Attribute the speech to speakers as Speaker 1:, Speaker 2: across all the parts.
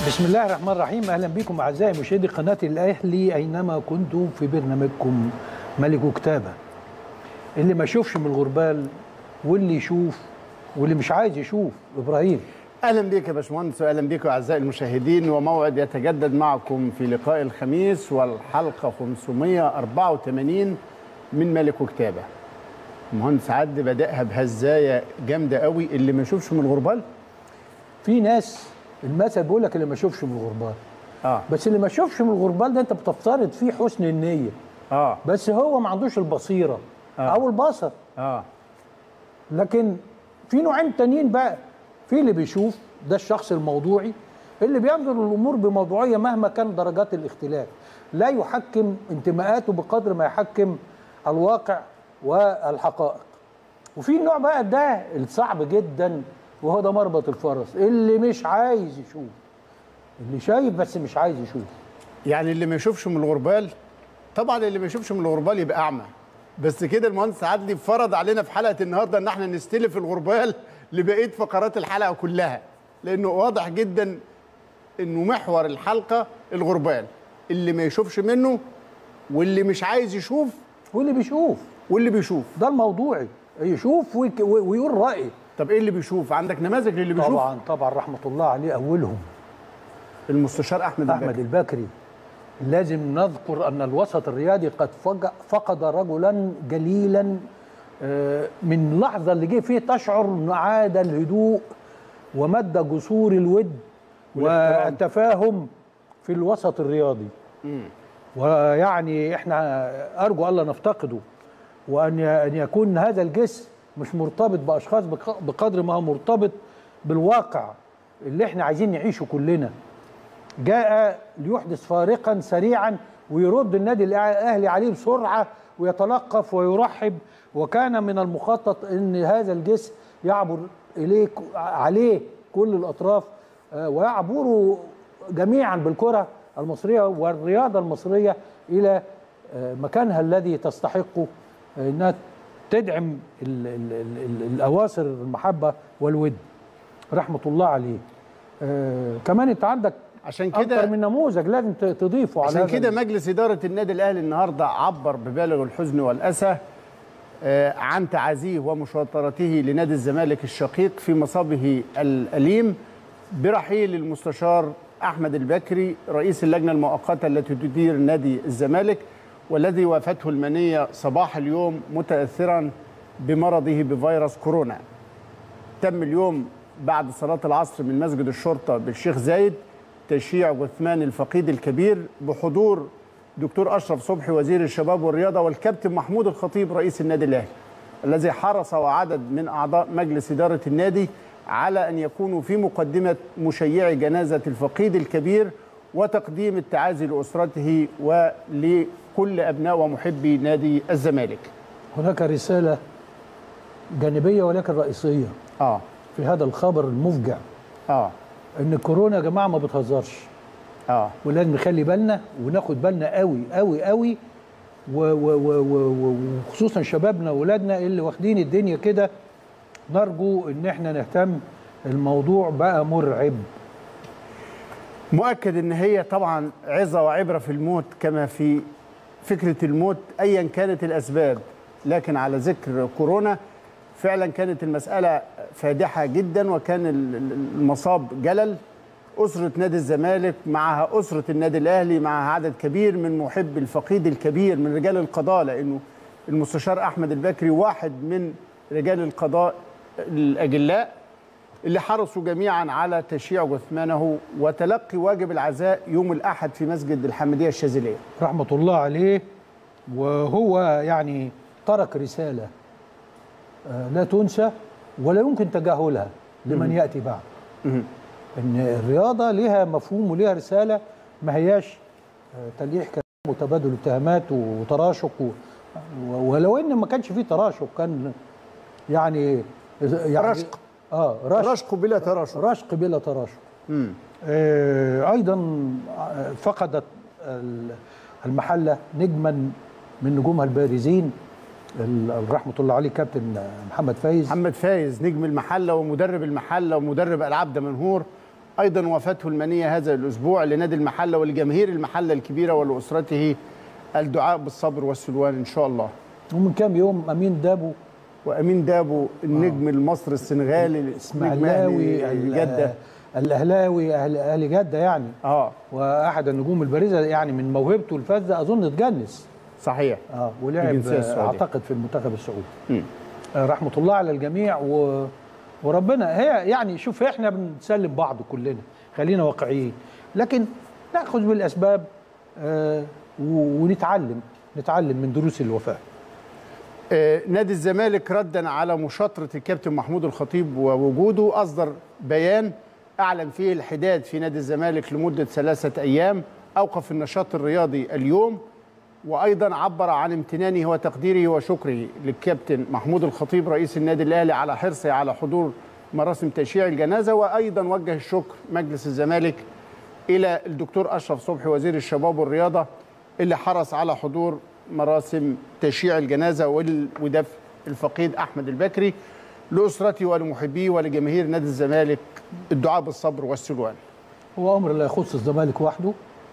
Speaker 1: بسم الله الرحمن الرحيم اهلا بكم اعزائي مشاهدي قناه الاهلي اينما كنتم في برنامجكم ملك كتابه اللي ما يشوفش من الغربال واللي يشوف واللي مش عايز يشوف ابراهيم
Speaker 2: اهلا بك يا باشمهندس واهلا بكم اعزائي المشاهدين وموعد يتجدد معكم في لقاء الخميس والحلقه 584 من ملك وكتابه المهندس عد بداها بهزايه جامده قوي اللي ما يشوفش من الغربال
Speaker 1: في ناس المثل بيقول لك اللي ما يشوفش من الغربال
Speaker 2: اه
Speaker 1: بس اللي ما يشوفش من الغربال ده انت بتفترض فيه حسن النيه
Speaker 2: اه
Speaker 1: بس هو ما عندوش البصيره
Speaker 2: آه.
Speaker 1: او البصر
Speaker 2: اه
Speaker 1: لكن في نوعين تانيين بقى في اللي بيشوف ده الشخص الموضوعي اللي بينظر الامور بموضوعيه مهما كان درجات الاختلاف لا يحكم انتماءاته بقدر ما يحكم الواقع والحقائق وفي النوع بقى ده الصعب جدا وهو ده مربط الفرس اللي مش عايز يشوف اللي شايف بس مش عايز يشوف
Speaker 2: يعني اللي ما يشوفش من الغربال طبعا اللي ما يشوفش من الغربال يبقى اعمى بس كده المهندس عدلي فرض علينا في حلقه النهارده ان احنا نستلف الغربال لبقيه فقرات الحلقه كلها لانه واضح جدا انه محور الحلقه الغربال اللي ما يشوفش منه واللي مش عايز يشوف
Speaker 1: واللي بيشوف
Speaker 2: واللي بيشوف
Speaker 1: ده الموضوعي يشوف ويك- ويقول رايه
Speaker 2: طب ايه اللي بيشوف عندك نماذج للي بيشوف
Speaker 1: طبعا طبعا رحمه الله عليه اولهم
Speaker 2: المستشار احمد
Speaker 1: احمد
Speaker 2: البكري
Speaker 1: البكري لازم نذكر ان الوسط الرياضي قد فج- فقد رجلا جليلا آه، من اللحظه اللي جه فيه تشعر ان عاد الهدوء ومد جسور الود
Speaker 2: والاحترام.
Speaker 1: والتفاهم في الوسط الرياضي ويعني احنا ارجو الله نفتقده وان ي- ان يكون هذا الجسم مش مرتبط باشخاص بق- بقدر ما هو مرتبط بالواقع اللي احنا عايزين نعيشه كلنا جاء ليحدث فارقا سريعا ويرد النادي الاهلي عليه بسرعه ويتلقف ويرحب وكان من المخطط ان هذا الجسم يعبر اليه ك- عليه كل الاطراف آه، ويعبروا جميعا بالكره المصريه والرياضه المصريه الى آه، مكانها الذي تستحقه آه، انها تدعم ال- ال- ال- ال- الاواصر المحبه والود رحمه الله عليه آه، كمان انت عندك
Speaker 2: عشان
Speaker 1: اكتر
Speaker 2: كده
Speaker 1: من نموذج لازم ت- تضيفه على
Speaker 2: عشان
Speaker 1: هذا
Speaker 2: كده
Speaker 1: ال-
Speaker 2: مجلس إدارة النادي الأهلي النهاردة عبر ببالغ الحزن والأسى آه، عن تعازيه ومشاطرته لنادي الزمالك الشقيق في مصابه الأليم برحيل المستشار أحمد البكري رئيس اللجنة المؤقتة التي تدير نادي الزمالك والذي وافته المنية صباح اليوم متأثرا بمرضه بفيروس كورونا تم اليوم بعد صلاة العصر من مسجد الشرطة بالشيخ زايد تشييع جثمان الفقيد الكبير بحضور دكتور أشرف صبحي وزير الشباب والرياضة والكابتن محمود الخطيب رئيس النادي الأهلي الذي حرص وعدد من أعضاء مجلس إدارة النادي على أن يكونوا في مقدمة مشيعي جنازة الفقيد الكبير وتقديم التعازي لأسرته ولكل أبناء ومحبي نادي الزمالك
Speaker 1: هناك رساله جانبيه ولكن رئيسيه
Speaker 2: آه
Speaker 1: في هذا الخبر المفجع
Speaker 2: آه
Speaker 1: ان كورونا يا جماعه ما بتهزرش
Speaker 2: آه
Speaker 1: ولازم نخلي بالنا وناخد بالنا قوي قوي قوي و- و- و- و- و- وخصوصا شبابنا واولادنا اللي واخدين الدنيا كده نرجو ان احنا نهتم الموضوع بقى مرعب
Speaker 2: مؤكد ان هي طبعا عظه وعبره في الموت كما في فكره الموت ايا كانت الاسباب لكن على ذكر كورونا فعلا كانت المساله فادحه جدا وكان ال- ال- المصاب جلل اسره نادي الزمالك معها اسره النادي الاهلي معها عدد كبير من محب الفقيد الكبير من رجال القضاء لانه المستشار احمد البكري واحد من رجال القضاء الاجلاء اللي حرصوا جميعا على تشييع جثمانه وتلقي واجب العزاء يوم الاحد في مسجد الحمديه الشاذليه.
Speaker 1: رحمه الله عليه وهو يعني ترك رساله آه، لا تنسى ولا يمكن تجاهلها لمن ياتي بعد ان الرياضه لها مفهوم ولها رساله ما هياش آه، تلقيح كلام وتبادل اتهامات وتراشق و- و- ولو ان ما كانش فيه تراشق كان يعني يعني
Speaker 2: رشق.
Speaker 1: اه رشق
Speaker 2: رشق بلا تراشق.
Speaker 1: رشق بلا تراشق
Speaker 2: مم.
Speaker 1: آه، ايضا آه، فقدت ال- المحله نجما من نجومها البارزين ال- رحمه الله عليه كابتن محمد فايز
Speaker 2: محمد فايز نجم المحله ومدرب المحله ومدرب العاب دمنهور ايضا وفاته المنيه هذا الاسبوع لنادي المحله ولجماهير المحله الكبيره ولاسرته الدعاء بالصبر والسلوان ان شاء الله
Speaker 1: ومن كام يوم امين دابو
Speaker 2: وامين دابو النجم المصري السنغالي نجم
Speaker 1: اسماعيلاوي
Speaker 2: أهلي
Speaker 1: ال-
Speaker 2: جده
Speaker 1: الاهلاوي اهل اهل جده يعني
Speaker 2: اه
Speaker 1: واحد النجوم البارزه يعني من موهبته الفذه اظن اتجنس
Speaker 2: صحيح
Speaker 1: اه ولعب
Speaker 2: الجنسية السعودية.
Speaker 1: اعتقد في المنتخب السعودي
Speaker 2: مم.
Speaker 1: آه رحمه الله على الجميع و... وربنا هي يعني شوف احنا بنسلم بعض كلنا خلينا واقعيين لكن ناخذ بالاسباب آه و... ونتعلم نتعلم من دروس الوفاه
Speaker 2: آه، نادي الزمالك ردا على مشاطرة الكابتن محمود الخطيب ووجوده أصدر بيان أعلن فيه الحداد في نادي الزمالك لمدة ثلاثة أيام أوقف النشاط الرياضي اليوم وأيضا عبر عن امتنانه وتقديره وشكره للكابتن محمود الخطيب رئيس النادي الأهلي على حرصه على حضور مراسم تشييع الجنازة وأيضا وجه الشكر مجلس الزمالك إلى الدكتور أشرف صبحي وزير الشباب والرياضة اللي حرص على حضور مراسم تشييع الجنازة وال- ودفن الفقيد أحمد البكري لأسرته ولمحبيه ولجماهير نادي الزمالك الدعاء بالصبر والسلوان
Speaker 1: هو امر لا يخص الزمالك وحده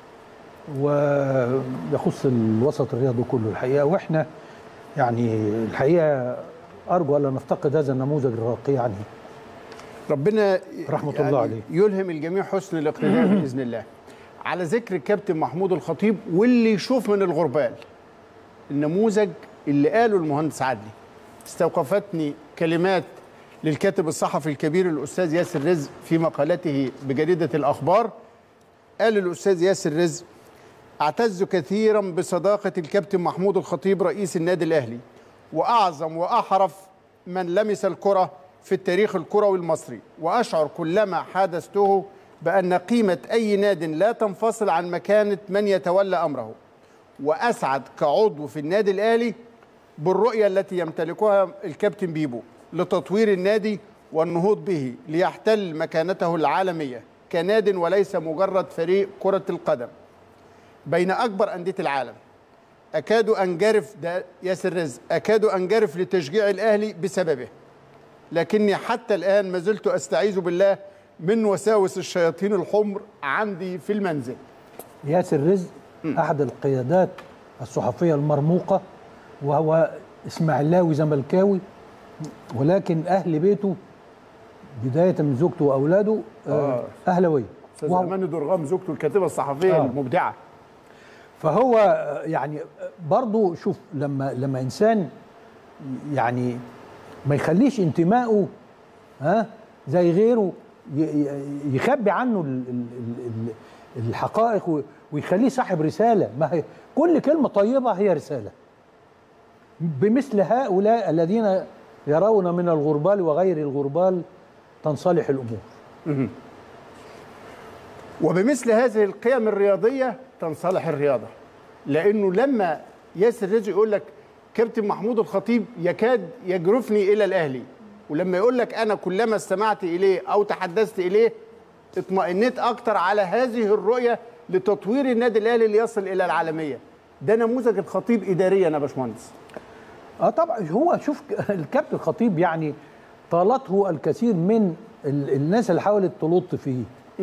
Speaker 1: ويخص الوسط الرياضي كله الحقيقه واحنا يعني الحقيقه ارجو الا نفتقد هذا النموذج الراقي يعني
Speaker 2: ربنا
Speaker 1: رحمة الله عليه.
Speaker 2: يلهم الجميع حسن الاقتداء بإذن الله على ذكر الكابتن محمود الخطيب واللي يشوف من الغربال النموذج اللي قاله المهندس عدلي استوقفتني كلمات للكاتب الصحفي الكبير الأستاذ ياسر رزق في مقالته بجريدة الأخبار قال الأستاذ ياسر رزق أعتز كثيرا بصداقة الكابتن محمود الخطيب رئيس النادي الأهلي وأعظم وأحرف من لمس الكرة في التاريخ الكروي المصري وأشعر كلما حادثته بأن قيمة أي ناد لا تنفصل عن مكانة من يتولى أمره وأسعد كعضو في النادي الأهلي بالرؤية التي يمتلكها الكابتن بيبو لتطوير النادي والنهوض به ليحتل مكانته العالمية كناد وليس مجرد فريق كرة القدم بين أكبر أندية العالم أكاد أنجرف ده ياسر رزق أكاد أنجرف لتشجيع الأهلي بسببه لكني حتى الآن ما زلت أستعيذ بالله من وساوس الشياطين الحمر عندي في المنزل
Speaker 1: ياسر رزق احد القيادات الصحفيه المرموقه وهو اسماعيلاوي زملكاوي ولكن اهل بيته بدايه من زوجته واولاده آه. اهلاويه
Speaker 2: أستاذ
Speaker 1: وهو-
Speaker 2: أماني درغام زوجته الكاتبة الصحفية
Speaker 1: آه.
Speaker 2: المبدعة
Speaker 1: فهو آه، يعني برضه شوف لما لما انسان يعني ما يخليش انتمائه ها زي غيره ي- ي- يخبي عنه ال- ال- ال- ال- الحقائق و- ويخليه صاحب رساله ما هي كل كلمه طيبه هي رساله بمثل هؤلاء الذين يرون من الغربال وغير الغربال تنصلح الامور
Speaker 2: وبمثل هذه القيم الرياضية تنصلح الرياضة لأنه لما ياسر رزق يقول لك كابتن محمود الخطيب يكاد يجرفني إلى الأهلي ولما يقول لك أنا كلما استمعت إليه أو تحدثت إليه اطمئنيت أكتر على هذه الرؤية لتطوير النادي الأهلي ليصل إلى العالمية ده نموذج الخطيب إداريا يا باشمهندس
Speaker 1: اه طبعا هو شوف الكابتن الخطيب يعني طالته الكثير من ال- الناس اللي حاولت تلط فيه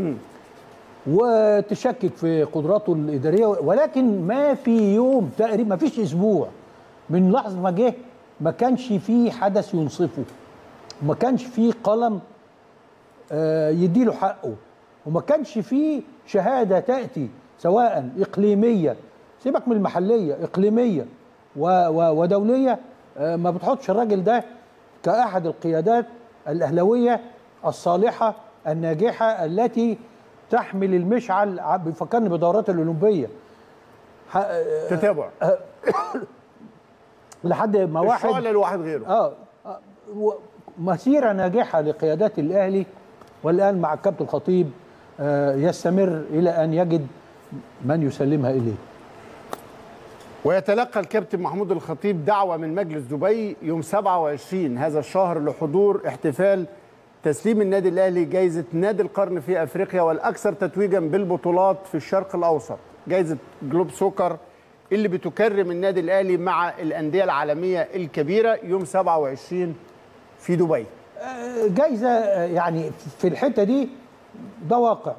Speaker 1: وتشكك في قدراته الاداريه ولكن ما في يوم تقريبا ما فيش اسبوع من لحظه ما جه ما كانش فيه حدث ينصفه وما كانش فيه قلم آه، يديله حقه وما كانش فيه شهاده تاتي سواء اقليميه سيبك من المحليه اقليميه و و ودوليه آه، ما بتحطش الراجل ده كاحد القيادات الاهلاويه الصالحه الناجحه التي تحمل المشعل ع- بيفكرني بدورات الاولمبيه ح-
Speaker 2: تتابع
Speaker 1: لحد ما واحد
Speaker 2: الشعلة لواحد غيره
Speaker 1: اه آه، و- مسيره ناجحه لقيادات الاهلي والان مع الكابتن الخطيب آه، يستمر الى ان يجد من يسلمها اليه
Speaker 2: ويتلقى الكابتن محمود الخطيب دعوة من مجلس دبي يوم 27 هذا الشهر لحضور احتفال تسليم النادي الأهلي جائزة نادي القرن في أفريقيا والأكثر تتويجا بالبطولات في الشرق الأوسط جائزة جلوب سوكر اللي بتكرم النادي الأهلي مع الأندية العالمية الكبيرة يوم 27 في دبي
Speaker 1: آه، جايزه آه، يعني في الحته دي ده واقع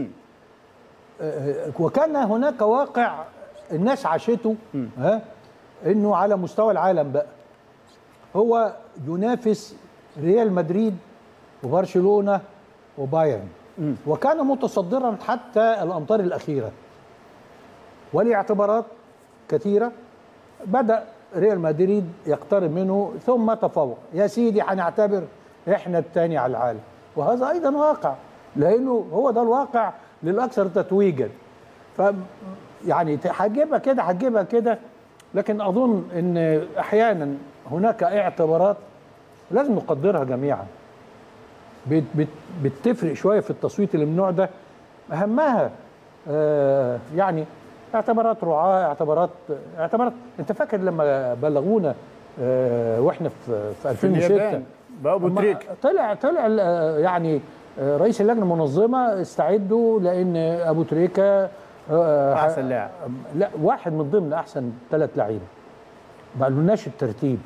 Speaker 1: آه، وكان هناك واقع الناس عاشته ها انه على مستوى العالم بقى هو ينافس ريال مدريد وبرشلونه وبايرن وكان متصدرا حتى الامطار الاخيره ولاعتبارات كثيره بدا ريال مدريد يقترب منه ثم تفوق يا سيدي هنعتبر احنا الثاني على العالم وهذا ايضا واقع لانه هو ده الواقع للاكثر تتويجا ف يعني هتجيبها كده هتجيبها كده لكن اظن ان احيانا هناك اعتبارات لازم نقدرها جميعا بت بت بتفرق شويه في التصويت اللي من النوع ده اهمها آه يعني اعتبارات رعاه اعتبارات اعتبارات انت فاكر لما بلغونا آه واحنا في في 2006
Speaker 2: اليابان بابو
Speaker 1: أما
Speaker 2: تريك
Speaker 1: طلع طلع آه، يعني آه، رئيس اللجنه المنظمه استعدوا لان ابو تريكه آه،
Speaker 2: احسن لاعب
Speaker 1: لا واحد من ضمن احسن ثلاث لعيبه ما قالولناش الترتيب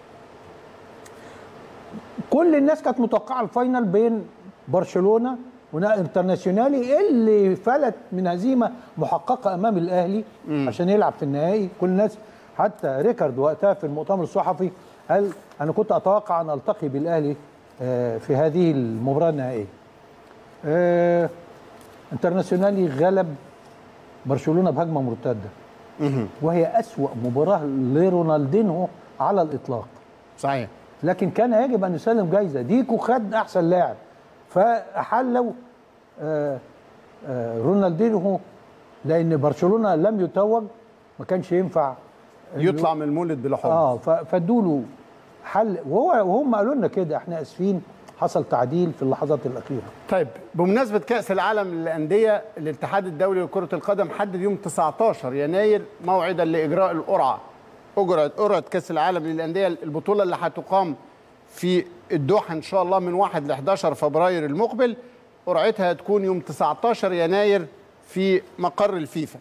Speaker 1: كل الناس كانت متوقعه الفاينل بين برشلونه وانترناسيونالي اللي فلت من هزيمه محققه امام الاهلي عشان يلعب في النهائي كل الناس حتى ريكارد وقتها في المؤتمر الصحفي قال انا كنت اتوقع ان التقي بالاهلي آه، في هذه المباراه النهائيه آه، انترناسيونالي غلب برشلونه بهجمه مرتده وهي أسوأ مباراة لرونالدينهو على الإطلاق
Speaker 2: صحيح
Speaker 1: لكن كان يجب أن يسلم جايزة ديكو خد أحسن لاعب فحلوا آه، آه، رونالدينهو لأن برشلونة لم يتوج ما كانش ينفع
Speaker 2: يطلع من المولد بلا حب
Speaker 1: اه ف- فادوا له حل وهو وهم قالوا لنا كده احنا اسفين حصل تعديل في اللحظات الاخيره
Speaker 2: طيب بمناسبة كأس العالم للأندية الاتحاد الدولي لكرة القدم حدد يوم 19 يناير موعدا لإجراء القرعة أجرت قرعة كأس العالم للأندية البطولة اللي هتقام في الدوحة إن شاء الله من 1 ل 11 فبراير المقبل قرعتها هتكون يوم 19 يناير في مقر الفيفا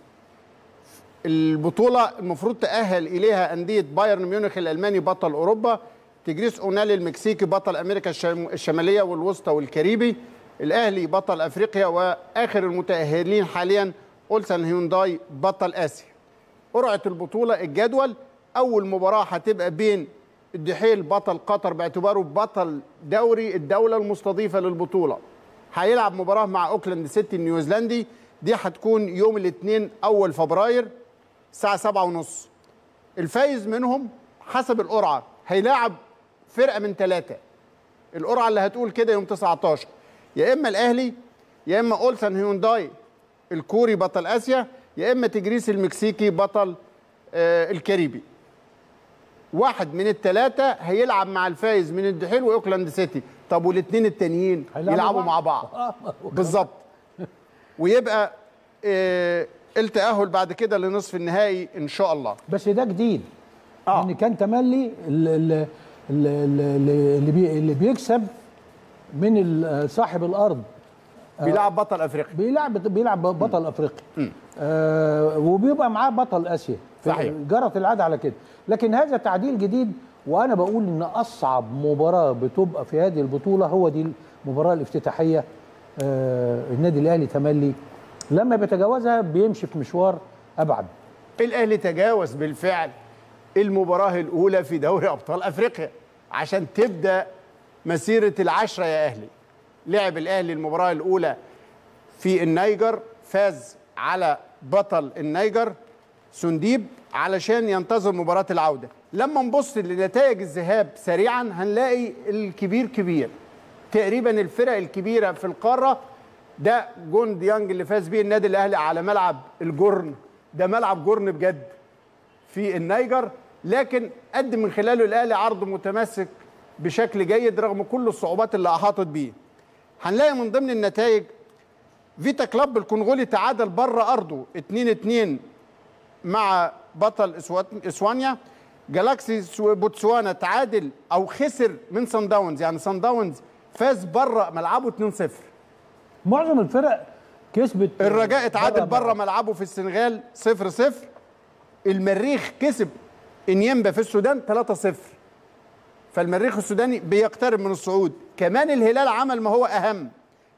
Speaker 2: البطولة المفروض تأهل إليها أندية بايرن ميونخ الألماني بطل أوروبا تجريس أونالي المكسيكي بطل أمريكا الشم- الشمالية والوسطى والكاريبي الأهلي بطل أفريقيا وآخر المتأهلين حاليا أولسان هيونداي بطل آسيا قرعة البطولة الجدول أول مباراة هتبقى بين الدحيل بطل قطر باعتباره بطل دوري الدولة المستضيفة للبطولة هيلعب مباراة مع أوكلاند سيتي النيوزيلندي دي هتكون يوم الاثنين أول فبراير الساعة سبعة ونص الفايز منهم حسب القرعة هيلاعب فرقة من ثلاثة القرعة اللي هتقول كده يوم 19 يا إما الأهلي يا إما أولسان هيونداي الكوري بطل آسيا يا إما تجريس المكسيكي بطل آه الكاريبي واحد من الثلاثة هيلعب مع الفايز من الدحيل وأوكلاند سيتي طب والاثنين التانيين
Speaker 1: هيلعبوا
Speaker 2: يلعبوا
Speaker 1: بعض.
Speaker 2: مع بعض
Speaker 1: آه،
Speaker 2: بالظبط ويبقى آه التأهل بعد كده لنصف النهائي إن شاء الله
Speaker 1: بس ده جديد
Speaker 2: آه.
Speaker 1: ان كان تملي ال- ال- ال- ال- اللي بي- اللي بيكسب من ال- صاحب الارض
Speaker 2: بيلعب بطل أفريقيا
Speaker 1: بيلعب بيلعب بطل افريقيا آه وبيبقى معاه بطل اسيا
Speaker 2: صحيح.
Speaker 1: جرت العاده على كده لكن هذا تعديل جديد وانا بقول ان اصعب مباراه بتبقى في هذه البطوله هو دي المباراه الافتتاحيه آه النادي الاهلي تملي لما بيتجاوزها بيمشي في مشوار ابعد
Speaker 2: الأهلي تجاوز بالفعل المباراة الأولى في دوري أبطال أفريقيا عشان تبدأ مسيرة العشرة يا أهلي لعب الأهلي المباراة الأولى في النيجر فاز على بطل النيجر سنديب علشان ينتظر مباراة العودة لما نبص لنتائج الذهاب سريعا هنلاقي الكبير كبير تقريبا الفرق الكبيرة في القارة ده جون ديانج اللي فاز بيه النادي الأهلي على ملعب الجرن ده ملعب جرن بجد في النيجر لكن قدم من خلاله الاهلي عرض متمسك بشكل جيد رغم كل الصعوبات اللي احاطت بيه هنلاقي من ضمن النتائج فيتا كلاب الكونغولي تعادل بره ارضه 2 2 مع بطل إسوات- اسوانيا جالاكسي سو- بوتسوانا تعادل او خسر من سان داونز يعني سان داونز فاز بره ملعبه 2 0
Speaker 1: معظم الفرق كسبت
Speaker 2: الرجاء اتعادل بره
Speaker 1: ملعب.
Speaker 2: ملعبه في السنغال 0 0 المريخ كسب انيمبا في السودان 3 0 فالمريخ السوداني بيقترب من الصعود كمان الهلال عمل ما هو اهم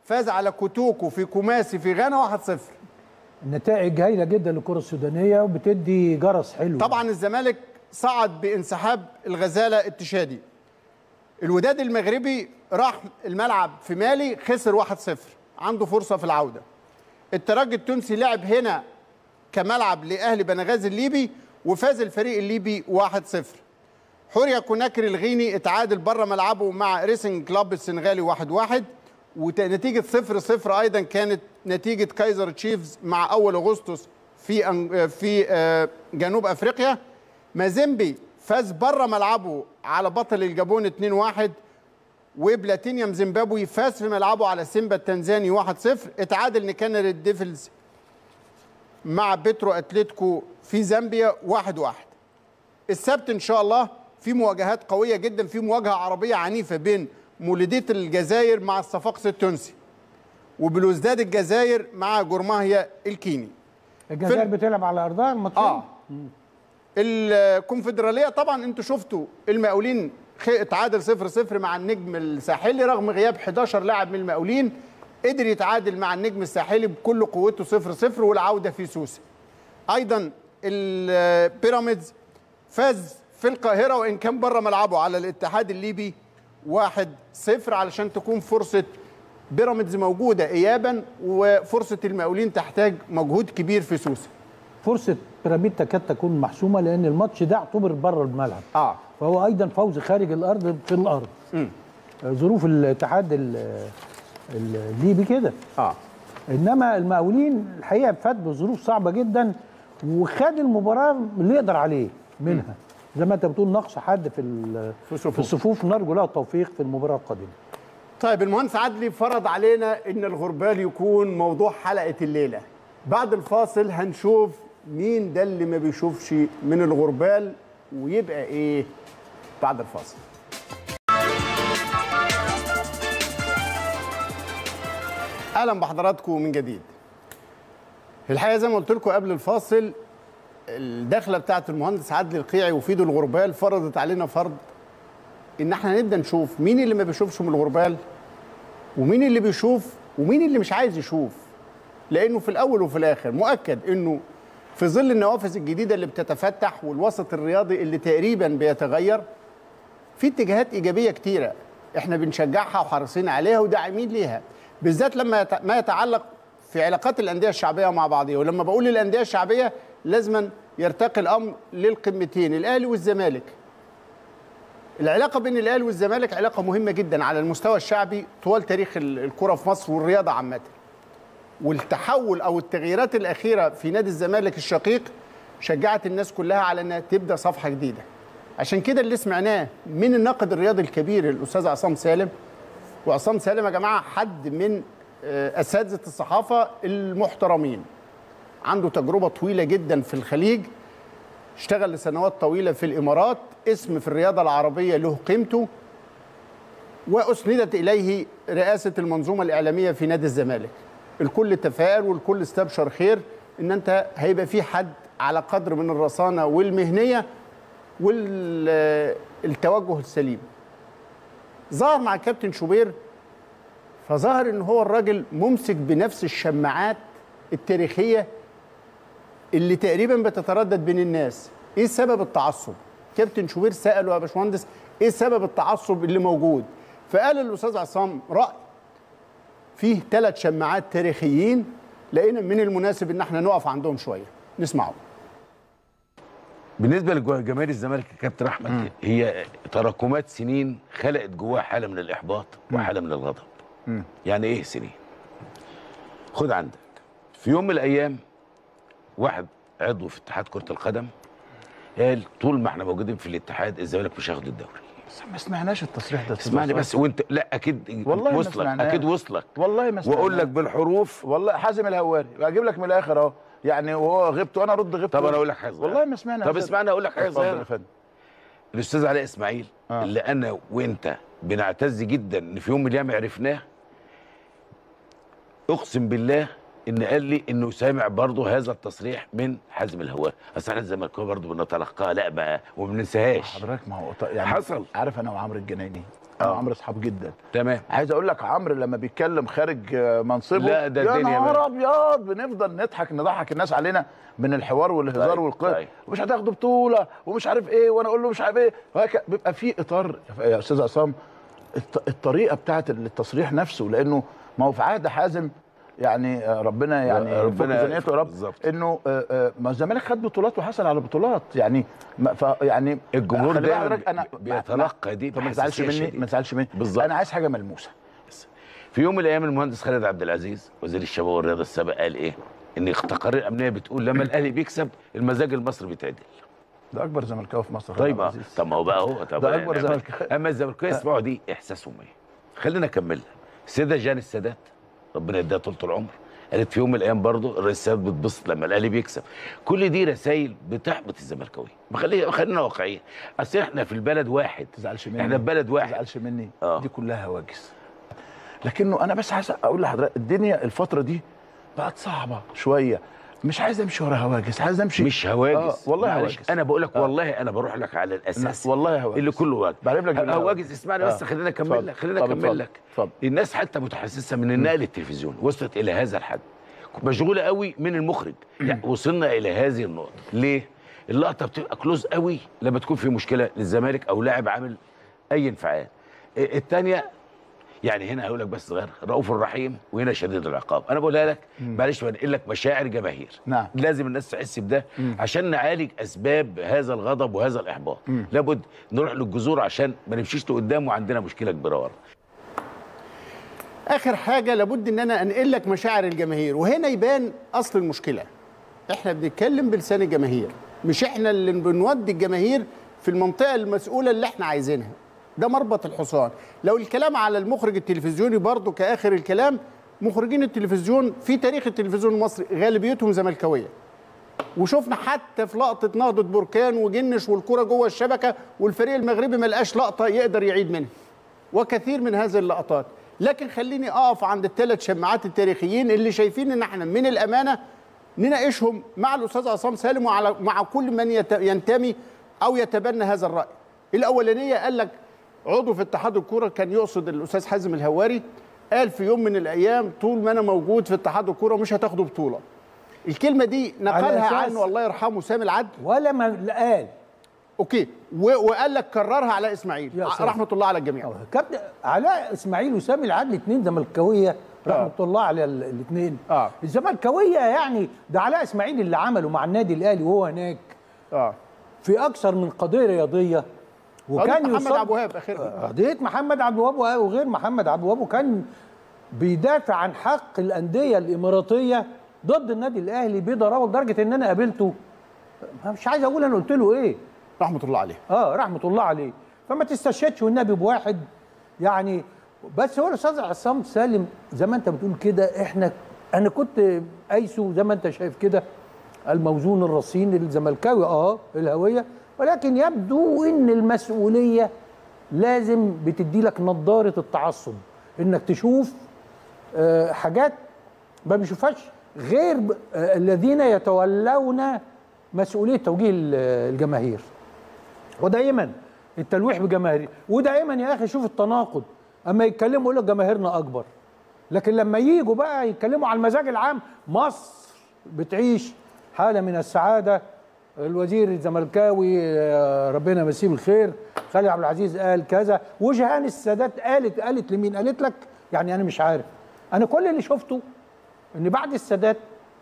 Speaker 2: فاز على كوتوكو في كوماسي في غانا 1-0
Speaker 1: النتائج هايله جدا للكره السودانيه وبتدي جرس حلو
Speaker 2: طبعا الزمالك صعد بانسحاب الغزاله التشادي الوداد المغربي راح الملعب في مالي خسر 1-0 عنده فرصه في العوده الترجي التونسي لعب هنا كملعب لاهلي بنغازي الليبي وفاز الفريق الليبي 1-0 حوريا كوناكري الغيني اتعادل بره ملعبه مع ريسنج كلاب السنغالي 1-1 ونتيجه 0-0 ايضا كانت نتيجه كايزر تشيفز مع اول اغسطس في أن- في آه، جنوب افريقيا مازيمبي فاز بره ملعبه على بطل الجابون 2-1 وبلاتينيوم زيمبابوي فاز في ملعبه على سيمبا التنزاني 1-0 اتعادل نيكانر الديفلز مع بيترو اتلتيكو في زامبيا 1-1 السبت ان شاء الله في مواجهات قويه جدا في مواجهه عربيه عنيفه بين مولوديه الجزائر مع الصفاقس التونسي وبلوزداد الجزائر مع جورماهيا الكيني
Speaker 1: الجزائر
Speaker 2: فين-
Speaker 1: بتلعب على ارضها الماتشين
Speaker 2: اه الكونفدراليه طبعا انتوا شفتوا المقاولين خ- اتعادل 0 0 مع النجم الساحلي رغم غياب 11 لاعب من المقاولين قدر يتعادل مع النجم الساحلي بكل قوته 0 0 والعوده في سوسه ايضا البيراميدز فاز في القاهره وان كان بره ملعبه على الاتحاد الليبي 1 0 علشان تكون فرصه بيراميدز موجوده ايابا وفرصه المقاولين تحتاج مجهود كبير في سوسه
Speaker 1: فرصه بيراميد تكاد تكون محسومه لان الماتش ده اعتبر بره الملعب
Speaker 2: اه
Speaker 1: فهو ايضا فوز خارج الارض في الارض آه، ظروف الاتحاد ال- الليبي كده
Speaker 2: اه
Speaker 1: انما المقاولين الحقيقه فات بظروف صعبه جدا وخد المباراه اللي يقدر عليه منها زي ما انت بتقول نقص حد في ال-
Speaker 2: في صفوف.
Speaker 1: في الصفوف نرجو له التوفيق في المباراه القادمه
Speaker 2: طيب المهندس عدلي فرض علينا ان الغربال يكون موضوع حلقه الليله بعد الفاصل هنشوف مين ده اللي ما بيشوفش من الغربال ويبقى ايه بعد الفاصل اهلا بحضراتكم من جديد الحقيقه زي ما قلت لكم قبل الفاصل الدخله بتاعت المهندس عدلي القيعي وفيدو الغربال فرضت علينا فرض ان احنا نبدا نشوف مين اللي ما بيشوفش من الغربال ومين اللي بيشوف ومين اللي مش عايز يشوف لانه في الاول وفي الاخر مؤكد انه في ظل النوافذ الجديده اللي بتتفتح والوسط الرياضي اللي تقريبا بيتغير في اتجاهات ايجابيه كتيره احنا بنشجعها وحريصين عليها وداعمين ليها بالذات لما يت- ما يتعلق في علاقات الانديه الشعبيه مع بعضها ولما بقول الانديه الشعبيه لازما يرتقي الامر للقمتين الاهلي والزمالك العلاقه بين الاهلي والزمالك علاقه مهمه جدا على المستوى الشعبي طوال تاريخ ال- الكره في مصر والرياضه عامه والتحول او التغييرات الاخيره في نادي الزمالك الشقيق شجعت الناس كلها على انها تبدا صفحه جديده عشان كده اللي سمعناه من الناقد الرياضي الكبير الاستاذ عصام سالم وعصام سالم يا جماعه حد من آه، اساتذه الصحافه المحترمين عنده تجربه طويله جدا في الخليج اشتغل لسنوات طويله في الامارات اسم في الرياضه العربيه له قيمته واسندت اليه رئاسه المنظومه الاعلاميه في نادي الزمالك الكل تفائل والكل استبشر خير ان انت هيبقى في حد على قدر من الرصانه والمهنيه والتوجه السليم ظهر مع كابتن شوبير فظهر ان هو الراجل ممسك بنفس الشماعات التاريخيه اللي تقريبا بتتردد بين الناس ايه سبب التعصب كابتن شوبير ساله يا باشمهندس ايه سبب التعصب اللي موجود فقال الاستاذ عصام راي فيه ثلاث شماعات تاريخيين لقينا من المناسب ان احنا نقف عندهم شويه نسمعه
Speaker 3: بالنسبه لجماهير الزمالك يا كابتن احمد هي تراكمات سنين خلقت جواها حاله من الاحباط وحاله من الغضب يعني ايه سنين خد عندك في يوم من الايام واحد عضو في اتحاد كره القدم قال طول ما احنا موجودين في الاتحاد الزمالك مش هياخد الدوري
Speaker 4: بس ما سمعناش التصريح ده
Speaker 3: اسمعني بس وانت لا اكيد
Speaker 4: والله ما
Speaker 3: وصلك
Speaker 4: سمعناه.
Speaker 3: اكيد وصلك
Speaker 4: والله ما
Speaker 3: واقول
Speaker 4: سمعناه.
Speaker 3: لك بالحروف
Speaker 4: والله حازم الهواري اجيب لك من الاخر اهو يعني وهو غبت وانا ارد غبت
Speaker 3: طب انا اقول لك حاجه صغيرة.
Speaker 4: والله ما سمعنا
Speaker 3: طب اسمعني اقول لك حاجه
Speaker 4: اتفضل
Speaker 3: صغيره
Speaker 4: يا فندم
Speaker 3: الاستاذ علاء اسماعيل
Speaker 4: آه.
Speaker 3: آه. اللي انا وانت بنعتز جدا ان في يوم من الايام عرفناه اقسم بالله ان قال لي انه سامع برضه هذا التصريح من حزم الهواء اصل احنا الزملكاويه برضه بنتلقاها لا ما وما بننساهاش
Speaker 4: حضرتك ما هو ط- يعني
Speaker 3: حصل.
Speaker 4: عارف انا وعمرو الجنايني انا وعمرو اصحاب جدا
Speaker 3: تمام
Speaker 4: عايز اقول لك عمرو لما بيتكلم خارج آه، منصبه
Speaker 3: لا، ده
Speaker 4: يا
Speaker 3: الدنيا
Speaker 4: نهار ابيض بنفضل نضحك نضحك الناس علينا من الحوار والهزار
Speaker 3: طيب،
Speaker 4: والقصه
Speaker 3: طيب.
Speaker 4: ومش هتاخدوا بطوله ومش عارف ايه وانا اقول له مش عارف ايه وهكذا بيبقى في اطار يا استاذ عصام الط- الطريقه بتاعت التصريح نفسه لانه ما هو في عهد حازم يعني آه، ربنا يعني
Speaker 3: ربنا
Speaker 4: يفك زنقته يا رب
Speaker 3: بالظبط.
Speaker 4: انه آه، آه، ما الزمالك خد بطولات وحصل على بطولات يعني ما ف يعني
Speaker 3: الجمهور
Speaker 4: خلي بالك
Speaker 3: دايما
Speaker 4: حضرتك انا
Speaker 3: بيتلقى دي
Speaker 4: طب ما تزعلش
Speaker 3: بحساسية
Speaker 4: مني
Speaker 3: شديدة.
Speaker 4: ما تزعلش مني
Speaker 3: بالظبط.
Speaker 4: انا عايز حاجه ملموسه
Speaker 3: في يوم من الايام المهندس خالد عبد العزيز وزير الشباب والرياضه السابق قال ايه؟ ان التقارير الامنيه بتقول لما الاهلي بيكسب المزاج المصري بيتعدل
Speaker 4: ده اكبر زملكاوي في مصر
Speaker 3: طيب
Speaker 4: خالد
Speaker 3: آه.
Speaker 4: عبد العزيز.
Speaker 3: طب ما هو بقى هو طب
Speaker 4: ده
Speaker 3: يعني
Speaker 4: أكبر
Speaker 3: أما-
Speaker 4: زملكاوي.
Speaker 3: اما الزملكاويه يسمعوا دي احساسهم ايه؟ خلينا نكملها السيده جان السادات ربنا يديها طول العمر قالت في يوم من الايام برضه الرئيس السادات بتبسط لما الاهلي بيكسب كل دي رسائل بتحبط الزملكاويه ما خلي- خلينا واقعيين اصل احنا في البلد واحد
Speaker 4: ما تزعلش مني
Speaker 3: احنا في بلد
Speaker 4: ما
Speaker 3: واحد
Speaker 4: تزعلش مني
Speaker 3: آه.
Speaker 4: دي كلها هواجس لكنه انا بس عايز اقول لحضرتك الدنيا الفتره دي بقت صعبه شويه مش عايز امشي ورا هواجس عايز امشي
Speaker 3: مش هواجس
Speaker 4: آه والله
Speaker 3: معلش،
Speaker 4: هواجس
Speaker 3: انا بقول لك
Speaker 4: آه.
Speaker 3: والله انا بروح لك على الاساس
Speaker 4: والله هواجس
Speaker 3: اللي كله واجب
Speaker 4: بعرف لك بالله
Speaker 3: هواجس اسمعني بس
Speaker 4: آه.
Speaker 3: خلينا
Speaker 4: اتفضل.
Speaker 3: اكمل لك خلينا
Speaker 4: طب اتفضل.
Speaker 3: اكمل لك
Speaker 4: اتفضل.
Speaker 3: الناس حتى متحسسه من النقل التلفزيوني وصلت الى هذا الحد مشغوله قوي من المخرج يعني وصلنا الى هذه النقطه ليه اللقطه بتبقى كلوز قوي لما تكون في مشكله للزمالك او لاعب عامل اي انفعال إيه الثانيه يعني هنا هقول لك بس صغير رؤوف الرحيم وهنا شديد العقاب انا بقولها لك معلش بنقل لك مشاعر جماهير
Speaker 4: نعم.
Speaker 3: لازم الناس تحس بده عشان نعالج اسباب هذا الغضب وهذا الاحباط لابد نروح للجذور عشان ما نمشيش لقدام وعندنا مشكله كبيره ورا
Speaker 2: اخر حاجه لابد ان انا انقل لك مشاعر الجماهير وهنا يبان اصل المشكله احنا بنتكلم بلسان الجماهير مش احنا اللي بنودي الجماهير في المنطقه المسؤوله اللي احنا عايزينها ده مربط الحصان لو الكلام على المخرج التلفزيوني برضه كاخر الكلام مخرجين التلفزيون في تاريخ التلفزيون المصري غالبيتهم زملكاويه وشفنا حتى في لقطه نهضه بركان وجنش والكره جوه الشبكه والفريق المغربي ما لقاش لقطه يقدر يعيد منها وكثير من هذه اللقطات لكن خليني اقف عند الثلاث شماعات التاريخيين اللي شايفين ان احنا من الامانه نناقشهم مع الاستاذ عصام سالم وعلى مع كل من يت- ينتمي او يتبنى هذا الراي. الاولانيه قال لك عضو في اتحاد الكوره كان يقصد الاستاذ حازم الهواري قال في يوم من الايام طول ما انا موجود في اتحاد الكوره مش هتاخدوا بطوله. الكلمه دي نقلها
Speaker 1: أساس-
Speaker 2: عنه الله يرحمه سامي العدل
Speaker 1: ولا ما قال
Speaker 2: اوكي و- وقال لك كررها على اسماعيل
Speaker 1: يا ساتر.
Speaker 2: رحمه الله على الجميع.
Speaker 1: كابتن علاء اسماعيل وسامي العدل اثنين زملكاويه رحمه الله على الاثنين
Speaker 2: آه.
Speaker 1: الزملكاويه يعني ده علاء اسماعيل اللي عمله مع النادي الاهلي وهو هناك
Speaker 2: اه
Speaker 1: في اكثر من قضيه رياضيه
Speaker 2: وكان محمد
Speaker 1: يصد-
Speaker 2: عبد الوهاب اخرها
Speaker 1: قضيه محمد عبد الوهاب وغير محمد عبد الوهاب وكان بيدافع عن حق الانديه الاماراتيه ضد النادي الاهلي بضراوه لدرجه ان انا قابلته مش عايز اقول انا قلت له ايه
Speaker 2: رحمه الله عليه.
Speaker 1: اه رحمه الله عليه فما تستشهدش والنبي بواحد يعني بس هو الاستاذ عصام سالم زي ما انت بتقول كده احنا انا كنت ايسو زي ما انت شايف كده الموزون الرصين الزملكاوي اه الهويه ولكن يبدو ان المسؤوليه لازم بتدي لك نظاره التعصب انك تشوف آه، حاجات ما بيشوفهاش غير ب- آه، الذين يتولون مسؤوليه توجيه ال- الجماهير ودائما التلويح بجماهير ودائما يا اخي شوف التناقض اما يتكلموا يقول لك جماهيرنا اكبر لكن لما يجوا بقى يتكلموا على المزاج العام مصر بتعيش حاله من السعاده الوزير الزملكاوي آه، ربنا يمسيه بالخير خالد عبد العزيز قال كذا وجهان السادات قالت قالت لمين قالت لك يعني انا مش عارف انا كل اللي شفته ان بعد السادات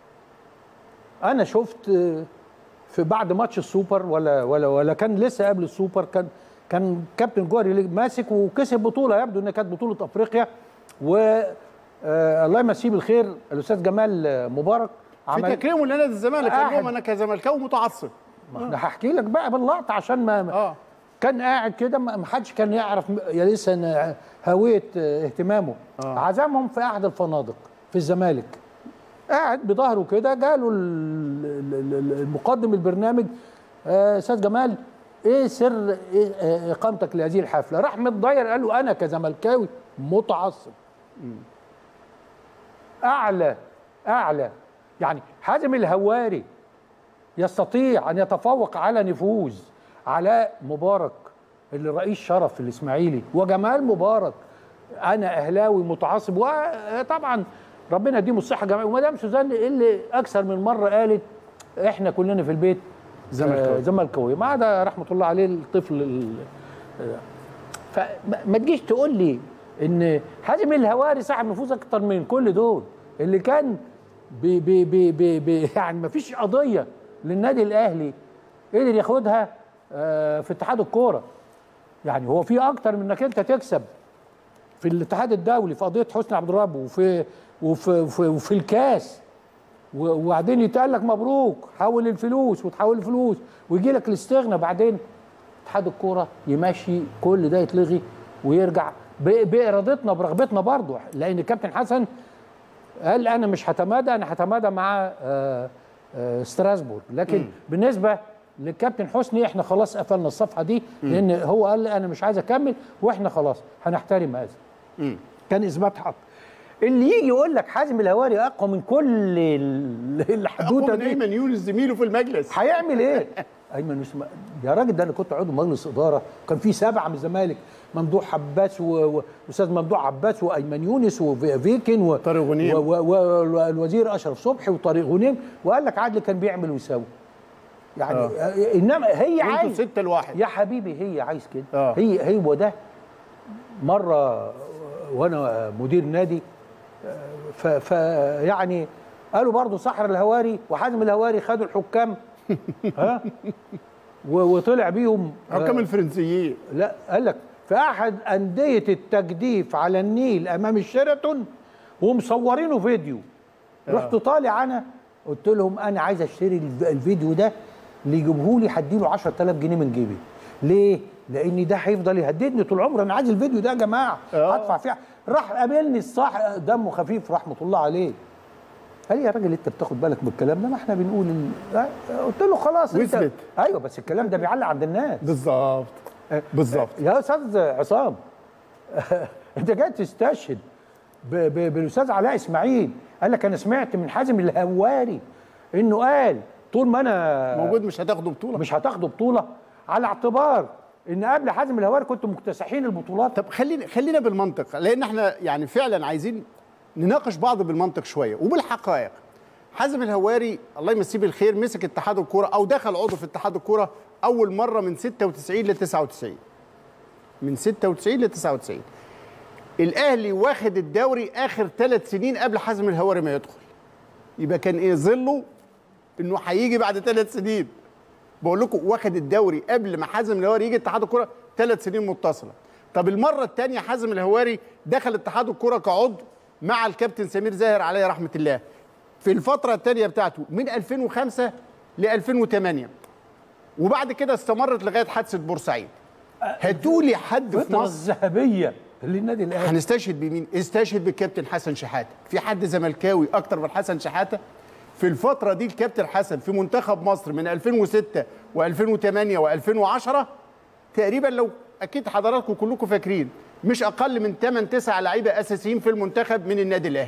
Speaker 1: انا شفت آه، في بعد ماتش السوبر ولا ولا ولا كان لسه قبل السوبر كان كان كابتن جوهري ماسك وكسب بطوله يبدو انها كانت بطوله افريقيا و آه الله يمسيه بالخير الاستاذ جمال آه، مبارك
Speaker 2: في
Speaker 1: عمل
Speaker 2: تكريمه لنادي الزمالك قال
Speaker 1: قاعد.
Speaker 2: لهم انا كزملكاوي متعصب
Speaker 1: انا هحكي لك بقى باللقطه عشان ما
Speaker 2: اه
Speaker 1: كان قاعد كده ما ما حدش كان يعرف م- يا لسه إن هويه آه، اهتمامه
Speaker 2: آه.
Speaker 1: عزمهم في احد الفنادق في الزمالك قاعد بظهره كده جاله ال- ال- ال- المقدم البرنامج آه، استاذ جمال ايه سر إيه آه، اقامتك لهذه الحفله راح متضير قال له انا كزملكاوي متعصب اعلى اعلى يعني حازم الهواري يستطيع ان يتفوق على نفوذ علاء مبارك اللي رئيس شرف في الاسماعيلي وجمال مبارك انا اهلاوي متعصب وطبعا ربنا يديهم الصحه جميعا ومدام سوزان اللي اكثر من مره قالت احنا كلنا في البيت
Speaker 2: زملكاوي.
Speaker 1: آه، زملكاوي ما عدا رحمه الله عليه الطفل ال- فما ما تجيش تقول لي ان حازم الهواري صاحب نفوذ اكتر من كل دول اللي كان بي بي بي بي بي يعني ما فيش قضيه للنادي الاهلي قدر ياخدها آه، في اتحاد الكوره يعني هو في اكتر من انك انت تكسب في الاتحاد الدولي في قضيه حسني عبد الرب وفي وفي وفي, وفي الكاس و- وبعدين يتقال لك مبروك حول الفلوس وتحول الفلوس ويجي لك الاستغنى بعدين اتحاد الكوره يمشي كل ده يتلغي ويرجع ب- بارادتنا برغبتنا برضه لان الكابتن حسن قال انا مش هتمادى انا هتمادى مع آه، آه، ستراسبورg لكن بالنسبه للكابتن حسني احنا خلاص قفلنا الصفحه دي لان هو قال انا مش عايز اكمل واحنا خلاص هنحترم هذا كان اثبات حق اللي يجي يقول لك حازم الهواري اقوى من كل ال- الحدوته
Speaker 2: أقوى من
Speaker 1: دي
Speaker 2: ايمن يونس زميله في المجلس
Speaker 1: هيعمل ايه؟ ايمن يوسف يا راجل ده انا كنت عضو مجلس اداره كان في سبعه من الزمالك ممدوح عباس و- واستاذ ممدوح عباس وايمن يونس وفيكن و...
Speaker 2: طارق غنيم.
Speaker 1: والوزير اشرف صبحي وطارق غنيم وقال لك عادل كان بيعمل ويساوي يعني
Speaker 2: آه.
Speaker 1: آه. انما هي
Speaker 2: وانتوا
Speaker 1: عايز
Speaker 2: ستة لواحد
Speaker 1: يا حبيبي هي عايز كده
Speaker 2: آه.
Speaker 1: هي هي وده مره وانا مدير نادي ف, ف يعني قالوا برضو صحر الهواري وحازم الهواري خدوا الحكام ها و- وطلع بيهم
Speaker 2: حكام
Speaker 1: آه،
Speaker 2: الفرنسيين
Speaker 1: لا قال لك في احد انديه التجديف على النيل امام الشيراتون ومصورينه فيديو رحت طالع انا قلت لهم انا عايز اشتري الف- الفيديو ده اللي يجيبه لي هديله 10000 جنيه من جيبي ليه؟ لان ده هيفضل يهددني طول عمري انا عايز الفيديو ده يا جماعه
Speaker 2: آه.
Speaker 1: هدفع فيه راح قابلني الصح دمه خفيف رحمه الله عليه قال لي يا راجل انت بتاخد بالك من الكلام ده ما احنا بنقول ال... آه، قلت له خلاص انت
Speaker 2: واثبت.
Speaker 1: ايوه بس الكلام ده بيعلق عند الناس
Speaker 2: بالظبط بالظبط
Speaker 1: يا استاذ عصام انت جاي تستشهد ب- ب- بالاستاذ علاء اسماعيل قال لك انا سمعت من حازم الهواري انه قال طول ما انا
Speaker 2: موجود مش هتاخدوا بطوله
Speaker 1: مش هتاخدوا بطوله على اعتبار ان قبل حازم الهواري كنتوا مكتسحين البطولات
Speaker 2: طب خلينا خلينا بالمنطق لان احنا يعني فعلا عايزين نناقش بعض بالمنطق شويه وبالحقائق حازم الهواري الله يمسيه بالخير مسك اتحاد الكوره او دخل عضو في اتحاد الكوره اول مره من 96 ل 99 من 96 ل 99 الاهلي واخد الدوري اخر ثلاث سنين قبل حازم الهواري ما يدخل يبقى كان ايه ظله انه هيجي بعد ثلاث سنين بقول لكم واخد الدوري قبل ما حازم الهواري يجي اتحاد الكوره ثلاث سنين متصله طب المره الثانيه حازم الهواري دخل اتحاد الكوره كعضو مع الكابتن سمير زاهر عليه رحمه الله في الفتره الثانيه بتاعته من 2005 ل 2008 وبعد كده استمرت لغايه حادثه بورسعيد هاتولي حد في
Speaker 1: الفتره
Speaker 2: مصر
Speaker 1: الذهبيه للنادي الاهلي
Speaker 2: هنستشهد بمين؟ استشهد بالكابتن حسن شحاته، في حد زملكاوي اكتر من حسن شحاته؟ في الفترة دي الكابتن حسن في منتخب مصر من 2006 و2008 و2010 تقريبا لو اكيد حضراتكم كلكم فاكرين مش اقل من 8 9 لعيبه اساسيين في المنتخب من النادي الاهلي.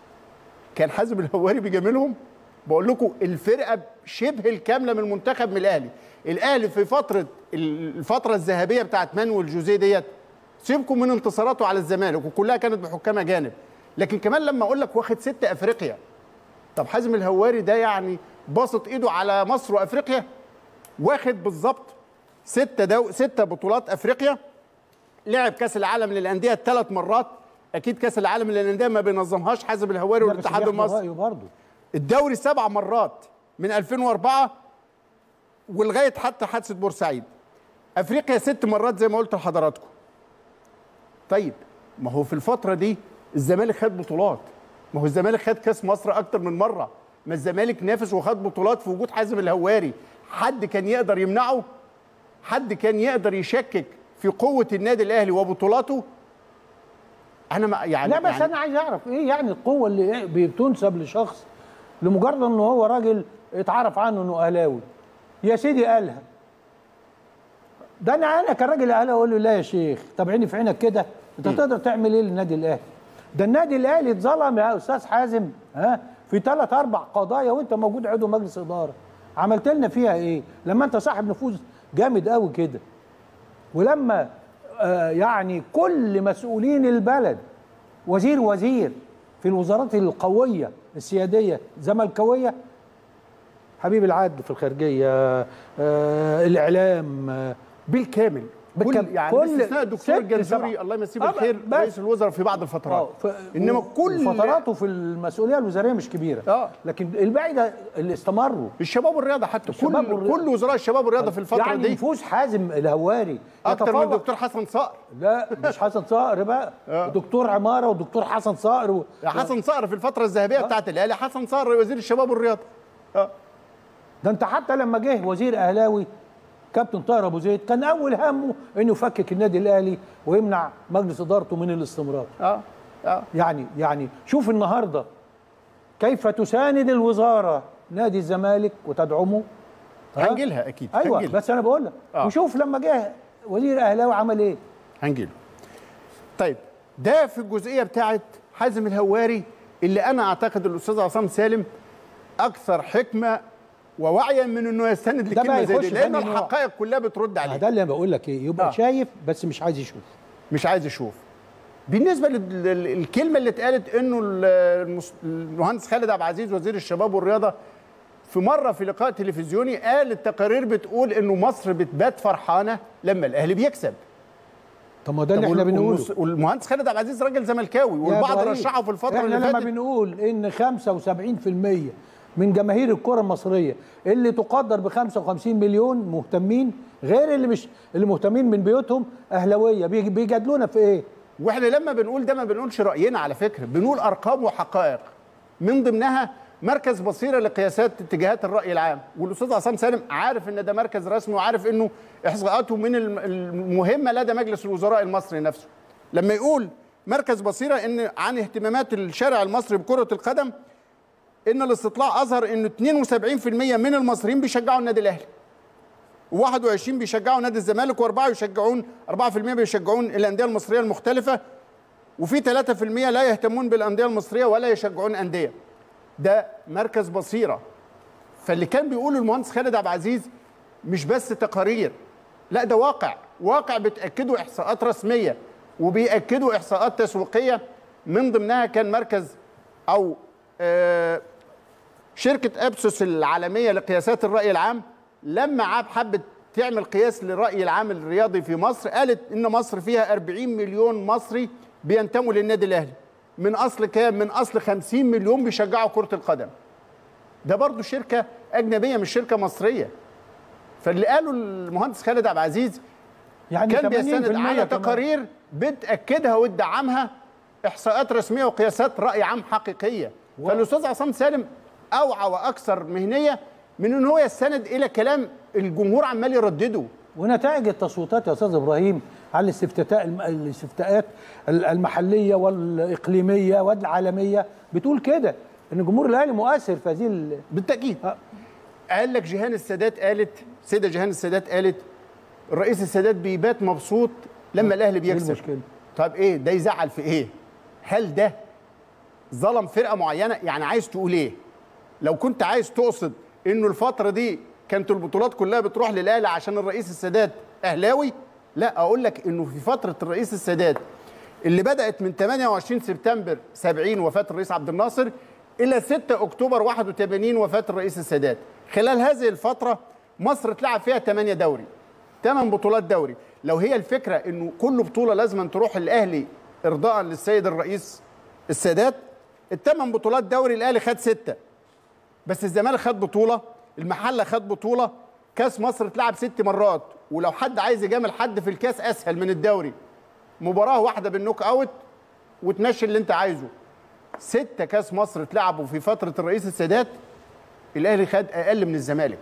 Speaker 2: كان حازم الهواري بيجاملهم بقول لكم الفرقه شبه الكامله من المنتخب من الاهلي الاهلي في فتره الفتره الذهبيه بتاعت مانويل جوزيه ديت سيبكم من انتصاراته على الزمالك وكلها كانت بحكام اجانب لكن كمان لما اقول لك واخد ستة افريقيا طب حازم الهواري ده يعني باسط ايده على مصر وافريقيا واخد بالظبط ستة دو ستة بطولات افريقيا لعب كاس العالم للانديه ثلاث مرات اكيد كاس العالم للانديه ما بينظمهاش حازم الهواري
Speaker 1: لا، بس
Speaker 2: والاتحاد
Speaker 1: بياخدوا
Speaker 2: المصري
Speaker 1: رأيه برضه
Speaker 2: الدوري سبع مرات من 2004 ولغايه حتى حادثه بورسعيد افريقيا ست مرات زي ما قلت لحضراتكم طيب ما هو في الفتره دي الزمالك خد بطولات ما هو الزمالك خد كاس مصر اكتر من مره ما الزمالك نافس وخد بطولات في وجود حازم الهواري حد كان يقدر يمنعه حد كان يقدر يشكك في قوه النادي الاهلي وبطولاته انا ما يعني
Speaker 1: لا بس
Speaker 2: يعني
Speaker 1: انا عايز اعرف ايه يعني القوه اللي إيه بتنسب لشخص لمجرد ان هو راجل اتعرف عنه انه اهلاوي يا سيدي قالها ده انا انا كراجل اهلاوي اقول له لا يا شيخ طب عيني في عينك كده انت تقدر تعمل ايه للنادي الاهلي ده النادي الاهلي اتظلم يا استاذ حازم ها في ثلاث اربع قضايا وانت موجود عضو مجلس اداره عملت لنا فيها ايه لما انت صاحب نفوذ جامد قوي كده ولما آه يعني كل مسؤولين البلد وزير وزير في الوزارات القويه السياديه زملكاويه حبيب العدل في الخارجيه آه الاعلام آه
Speaker 2: بالكامل
Speaker 1: بالكامل.
Speaker 2: كل يعني
Speaker 1: كل
Speaker 2: باستثناء الدكتور
Speaker 1: ست
Speaker 2: الجنزوري
Speaker 1: سبع.
Speaker 2: الله يمسيه
Speaker 1: آه،
Speaker 2: بالخير
Speaker 1: بس.
Speaker 2: رئيس الوزراء في بعض الفترات
Speaker 1: ف...
Speaker 2: انما كل
Speaker 1: فتراته في المسؤوليه الوزاريه مش كبيره
Speaker 2: آه.
Speaker 1: لكن الباقي ده اللي استمروا
Speaker 2: الشباب والرياضه حتى
Speaker 1: الشباب
Speaker 2: كل
Speaker 1: والرياضة.
Speaker 2: كل وزراء الشباب والرياضه في الفتره
Speaker 1: يعني
Speaker 2: دي
Speaker 1: نفوذ حازم الهواري
Speaker 2: اكتر من
Speaker 1: يتفوق-
Speaker 2: الدكتور حسن صقر
Speaker 1: لا مش حسن صقر بقى
Speaker 2: آه.
Speaker 1: دكتور عماره ودكتور حسن صقر و...
Speaker 2: يا حسن صقر في الفتره الذهبيه بتاعت الاهلي حسن صقر وزير الشباب والرياضه اه
Speaker 1: ده انت حتى لما جه وزير اهلاوي كابتن طاهر ابو زيد كان اول همه انه يفكك النادي الاهلي ويمنع مجلس ادارته من الاستمرار
Speaker 2: اه اه
Speaker 1: يعني يعني شوف النهارده كيف تساند الوزاره نادي الزمالك وتدعمه ها؟
Speaker 2: هنجيلها اكيد
Speaker 1: ايوه
Speaker 2: هنجيلها.
Speaker 1: بس انا بقول لك
Speaker 2: آه.
Speaker 1: وشوف لما جه وزير اهلاوي عمل ايه
Speaker 2: هنجيله طيب ده في الجزئيه بتاعت حازم الهواري اللي انا اعتقد الاستاذ عصام سالم اكثر حكمه ووعيا من انه يستند
Speaker 1: ده
Speaker 2: لكلمه
Speaker 1: بقى
Speaker 2: زي
Speaker 1: يخش
Speaker 2: دي
Speaker 1: في
Speaker 2: لان
Speaker 1: أنهي نوع؟
Speaker 2: الحقائق كلها بترد
Speaker 1: ما
Speaker 2: عليه
Speaker 1: ده اللي انا بقول لك ايه يبقى
Speaker 2: آه.
Speaker 1: آه. شايف بس مش عايز يشوف
Speaker 2: مش عايز يشوف بالنسبه للكلمه اللي اتقالت انه ال- المس- المهندس خالد عبد العزيز وزير الشباب والرياضه في مره في لقاء تلفزيوني قال التقارير بتقول انه مصر بتبات فرحانه لما الاهلي بيكسب
Speaker 1: طب ما ده اللي
Speaker 2: طب
Speaker 1: احنا
Speaker 2: وال-
Speaker 1: بنقوله
Speaker 2: والمس- والمهندس خالد عبد العزيز راجل زملكاوي
Speaker 1: يا
Speaker 2: والبعض
Speaker 1: إبراهيم،
Speaker 2: رشحه في الفتره
Speaker 1: احنا
Speaker 2: اللي
Speaker 1: لما
Speaker 2: فاتت
Speaker 1: بنقول ان 75% من جماهير الكره المصريه اللي تقدر ب 55 مليون مهتمين غير اللي مش اللي مهتمين من بيوتهم اهلاويه بيج- بيجادلونا في ايه؟
Speaker 2: واحنا لما بنقول ده ما بنقولش راينا على فكره بنقول ارقام وحقائق من ضمنها مركز بصيره لقياسات اتجاهات الراي العام والاستاذ عصام سالم عارف ان ده مركز رسمي وعارف انه احصاءاته من الم- المهمه لدى مجلس الوزراء المصري نفسه لما يقول مركز بصيره ان عن اهتمامات الشارع المصري بكره القدم ان الاستطلاع اظهر انه 72% من المصريين بيشجعوا النادي الاهلي و21 بيشجعوا نادي الزمالك واربعه يشجعون 4% بيشجعون الانديه المصريه المختلفه وفي 3% لا يهتمون بالانديه المصريه ولا يشجعون انديه ده مركز بصيره فاللي كان بيقوله المهندس خالد عبد العزيز مش بس تقارير لا ده واقع واقع بتاكده احصاءات رسميه وبياكدوا احصاءات تسويقيه من ضمنها كان مركز او آه شركه ابسوس العالميه لقياسات الراي العام لما عاب حبت تعمل قياس للراي العام الرياضي في مصر قالت ان مصر فيها 40 مليون مصري بينتموا للنادي الاهلي من اصل كام من اصل 50 مليون بيشجعوا كره القدم ده برضو شركه اجنبيه مش شركه مصريه فاللي قاله المهندس خالد عبد العزيز
Speaker 1: يعني
Speaker 2: كان
Speaker 1: 80%
Speaker 2: بيستند على
Speaker 1: كمان.
Speaker 2: تقارير بتاكدها وتدعمها احصاءات رسميه وقياسات راي عام حقيقيه فالاستاذ عصام سالم اوعى واكثر مهنيه من ان هو يستند الى كلام الجمهور عمال يردده
Speaker 1: ونتائج التصويتات يا استاذ ابراهيم على الاستفتاء الم- الاستفتاءات ال- المحليه والاقليميه والعالميه بتقول كده ان جمهور الاهلي مؤثر في هذه ال-
Speaker 2: بالتاكيد
Speaker 1: آه.
Speaker 2: قال لك جيهان السادات قالت سيده جيهان السادات قالت الرئيس السادات بيبات مبسوط لما الاهلي
Speaker 1: ايه
Speaker 2: بيكسب
Speaker 1: المشكله؟
Speaker 2: طب ايه ده يزعل في ايه هل ده ظلم فرقه معينه يعني عايز تقول ايه لو كنت عايز تقصد انه الفتره دي كانت البطولات كلها بتروح للاهلي عشان الرئيس السادات اهلاوي لا اقول لك انه في فتره الرئيس السادات اللي بدات من 28 سبتمبر 70 وفاه الرئيس عبد الناصر الى 6 اكتوبر 81 وفاه الرئيس السادات خلال هذه الفتره مصر اتلعب فيها 8 دوري 8 بطولات دوري لو هي الفكره انه كل بطوله لازم أن تروح الاهلي ارضاء للسيد الرئيس السادات الثمان بطولات دوري الاهلي خد سته بس الزمالك خد بطوله المحله خد بطوله كاس مصر اتلعب ست مرات ولو حد عايز يجامل حد في الكاس اسهل من الدوري مباراه واحده بالنوك اوت وتمشي اللي انت عايزه ستة كاس مصر اتلعبوا في فتره الرئيس السادات الاهلي خد اقل من الزمالك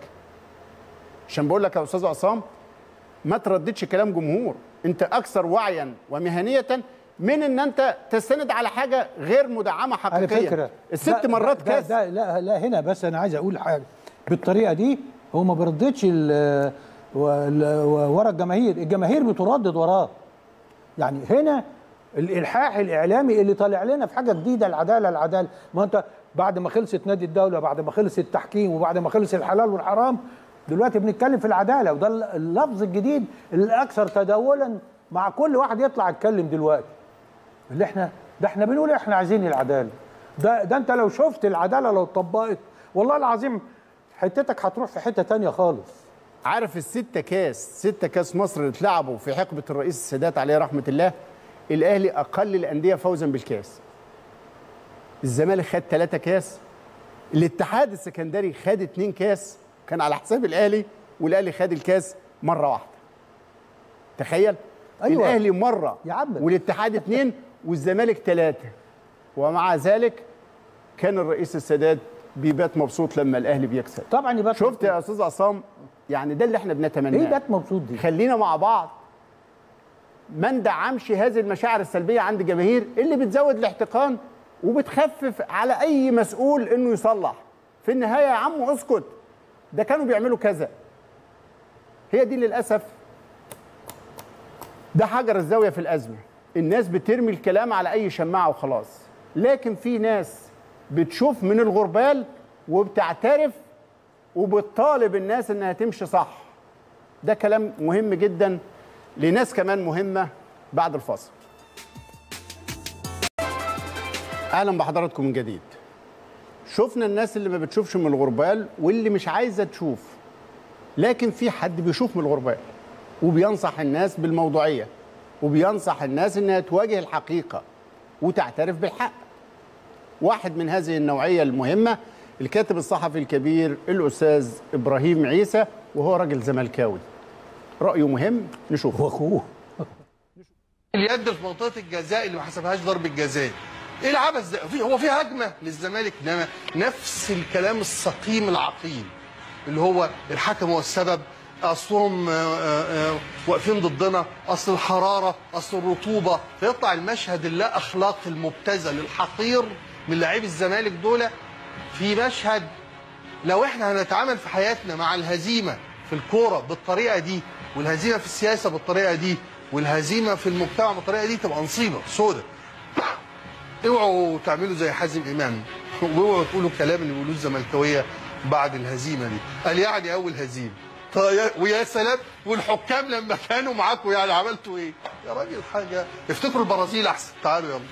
Speaker 2: عشان بقول لك يا استاذ عصام ما ترددش كلام جمهور انت اكثر وعيا ومهنيه من ان انت تستند على حاجه غير مدعمه
Speaker 1: على
Speaker 2: حقيقيا
Speaker 1: فكره
Speaker 2: الست
Speaker 1: ده-
Speaker 2: مرات
Speaker 1: ده
Speaker 2: كاس
Speaker 1: ده لا لا هنا بس انا عايز اقول حاجه بالطريقه دي هو ما بيرددش ال- وال- ورا الجماهير الجماهير بتردد وراه يعني هنا الالحاح الاعلامي اللي طالع لنا في حاجه جديده العداله العداله ما انت بعد ما خلصت نادي الدوله بعد ما خلص التحكيم وبعد ما خلص الحلال والحرام دلوقتي بنتكلم في العداله وده اللفظ الجديد الاكثر تداولا مع كل واحد يطلع يتكلم دلوقتي اللي احنا ده احنا بنقول احنا عايزين العداله ده ده انت لو شفت العداله لو اتطبقت والله العظيم حتتك هتروح في حته تانية خالص
Speaker 2: عارف الستة كاس ستة كاس مصر اللي اتلعبوا في حقبة الرئيس السادات عليه رحمة الله الأهلي أقل الأندية فوزا بالكاس الزمالك خد ثلاثة كاس الاتحاد السكندري خد اتنين كاس كان على حساب الأهلي والأهلي خد الكاس مرة واحدة تخيل
Speaker 1: أيوة.
Speaker 2: الأهلي مرة
Speaker 1: يا عم.
Speaker 2: والاتحاد اتنين والزمالك ثلاثة ومع ذلك كان الرئيس السادات بيبات مبسوط لما الأهلي بيكسب
Speaker 1: طبعا يبقى
Speaker 2: شفت يا استاذ عصام يعني ده اللي احنا بنتمناه
Speaker 1: ايه بات مبسوط دي
Speaker 2: خلينا مع بعض ما ندعمش هذه المشاعر السلبيه عند الجماهير اللي بتزود الاحتقان وبتخفف على اي مسؤول انه يصلح في النهايه يا عم اسكت ده كانوا بيعملوا كذا هي دي للاسف ده حجر الزاويه في الازمه الناس بترمي الكلام على اي شماعه وخلاص لكن في ناس بتشوف من الغربال وبتعترف وبتطالب الناس انها تمشي صح ده كلام مهم جدا لناس كمان مهمه بعد الفاصل اهلا بحضراتكم من جديد شفنا الناس اللي ما بتشوفش من الغربال واللي مش عايزه تشوف لكن في حد بيشوف من الغربال وبينصح الناس بالموضوعيه وبينصح الناس انها تواجه الحقيقه وتعترف بالحق واحد من هذه النوعيه المهمه الكاتب الصحفي الكبير الاستاذ ابراهيم عيسى وهو راجل زملكاوي رايه مهم نشوفه
Speaker 1: واخوه
Speaker 5: اليد في منطقه الجزاء اللي ما حسبهاش ضربه جزاء ايه العبث ده في هو في هجمه للزمالك انما نفس الكلام السقيم العقيم اللي هو الحكم هو السبب اصلهم آه، آه، آه، واقفين ضدنا اصل الحراره اصل الرطوبه فيطلع المشهد اللا اخلاقي المبتذل الحقير من لاعبي الزمالك دول في مشهد لو احنا هنتعامل في حياتنا مع الهزيمه في الكوره بالطريقه دي والهزيمه في السياسه بالطريقه دي والهزيمه في المجتمع بالطريقه دي تبقى نصيبه سودة اوعوا تعملوا زي حازم امام واوعوا تقولوا الكلام اللي بيقولوه الزملكاويه بعد الهزيمه دي قال يعني اول هزيمه طيب ويا سلام والحكام لما كانوا معاكم يعني عملتوا ايه؟ يا راجل حاجه افتكروا البرازيل احسن تعالوا يلا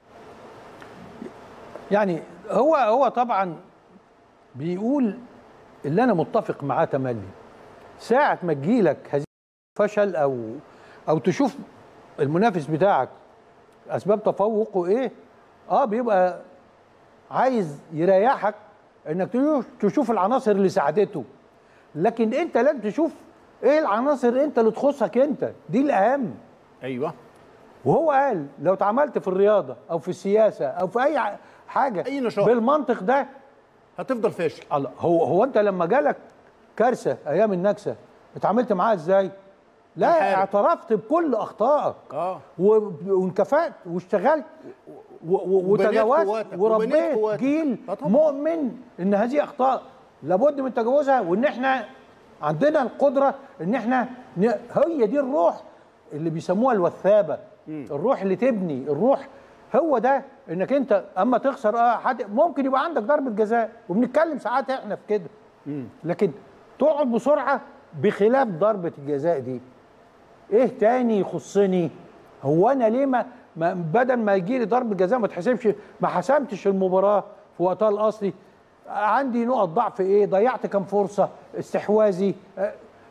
Speaker 1: يعني هو هو طبعا بيقول اللي انا متفق معاه تملي ساعه ما تجيلك هزيمه فشل او او تشوف المنافس بتاعك اسباب تفوقه ايه اه بيبقى عايز يريحك انك تشوف- تشوف العناصر اللي ساعدته لكن انت لازم تشوف ايه العناصر انت اللي تخصك انت دي الاهم
Speaker 2: ايوه
Speaker 1: وهو قال لو اتعاملت في الرياضه او في السياسه او في اي ع- حاجه
Speaker 2: أي نشاط.
Speaker 1: بالمنطق ده
Speaker 2: هتفضل فاشل
Speaker 1: الله هو هو انت لما جالك كارثه ايام النكسه اتعاملت معاها ازاي؟ لا
Speaker 2: محارب.
Speaker 1: اعترفت بكل اخطائك
Speaker 2: اه
Speaker 1: و- وانكفأت واشتغلت و- و-
Speaker 2: وبنيت
Speaker 1: وتجاوزت
Speaker 2: قواتك، وبنيت
Speaker 1: وربيت
Speaker 2: قواتك.
Speaker 1: جيل
Speaker 2: آه طبعا.
Speaker 1: مؤمن ان هذه اخطاء لابد من تجاوزها وان احنا عندنا القدره ان احنا ن- هي دي الروح اللي بيسموها الوثابه الروح اللي تبني الروح هو ده انك انت اما تخسر اه حد ممكن يبقى عندك ضربه جزاء وبنتكلم ساعات احنا في كده لكن تقعد بسرعه بخلاف ضربه الجزاء دي ايه تاني يخصني هو انا ليه ما, ما بدل ما يجي لي ضربه جزاء ما تحسبش ما حسمتش المباراه في وقتها الاصلي عندي نقط ضعف ايه ضيعت كام فرصه استحواذي آه،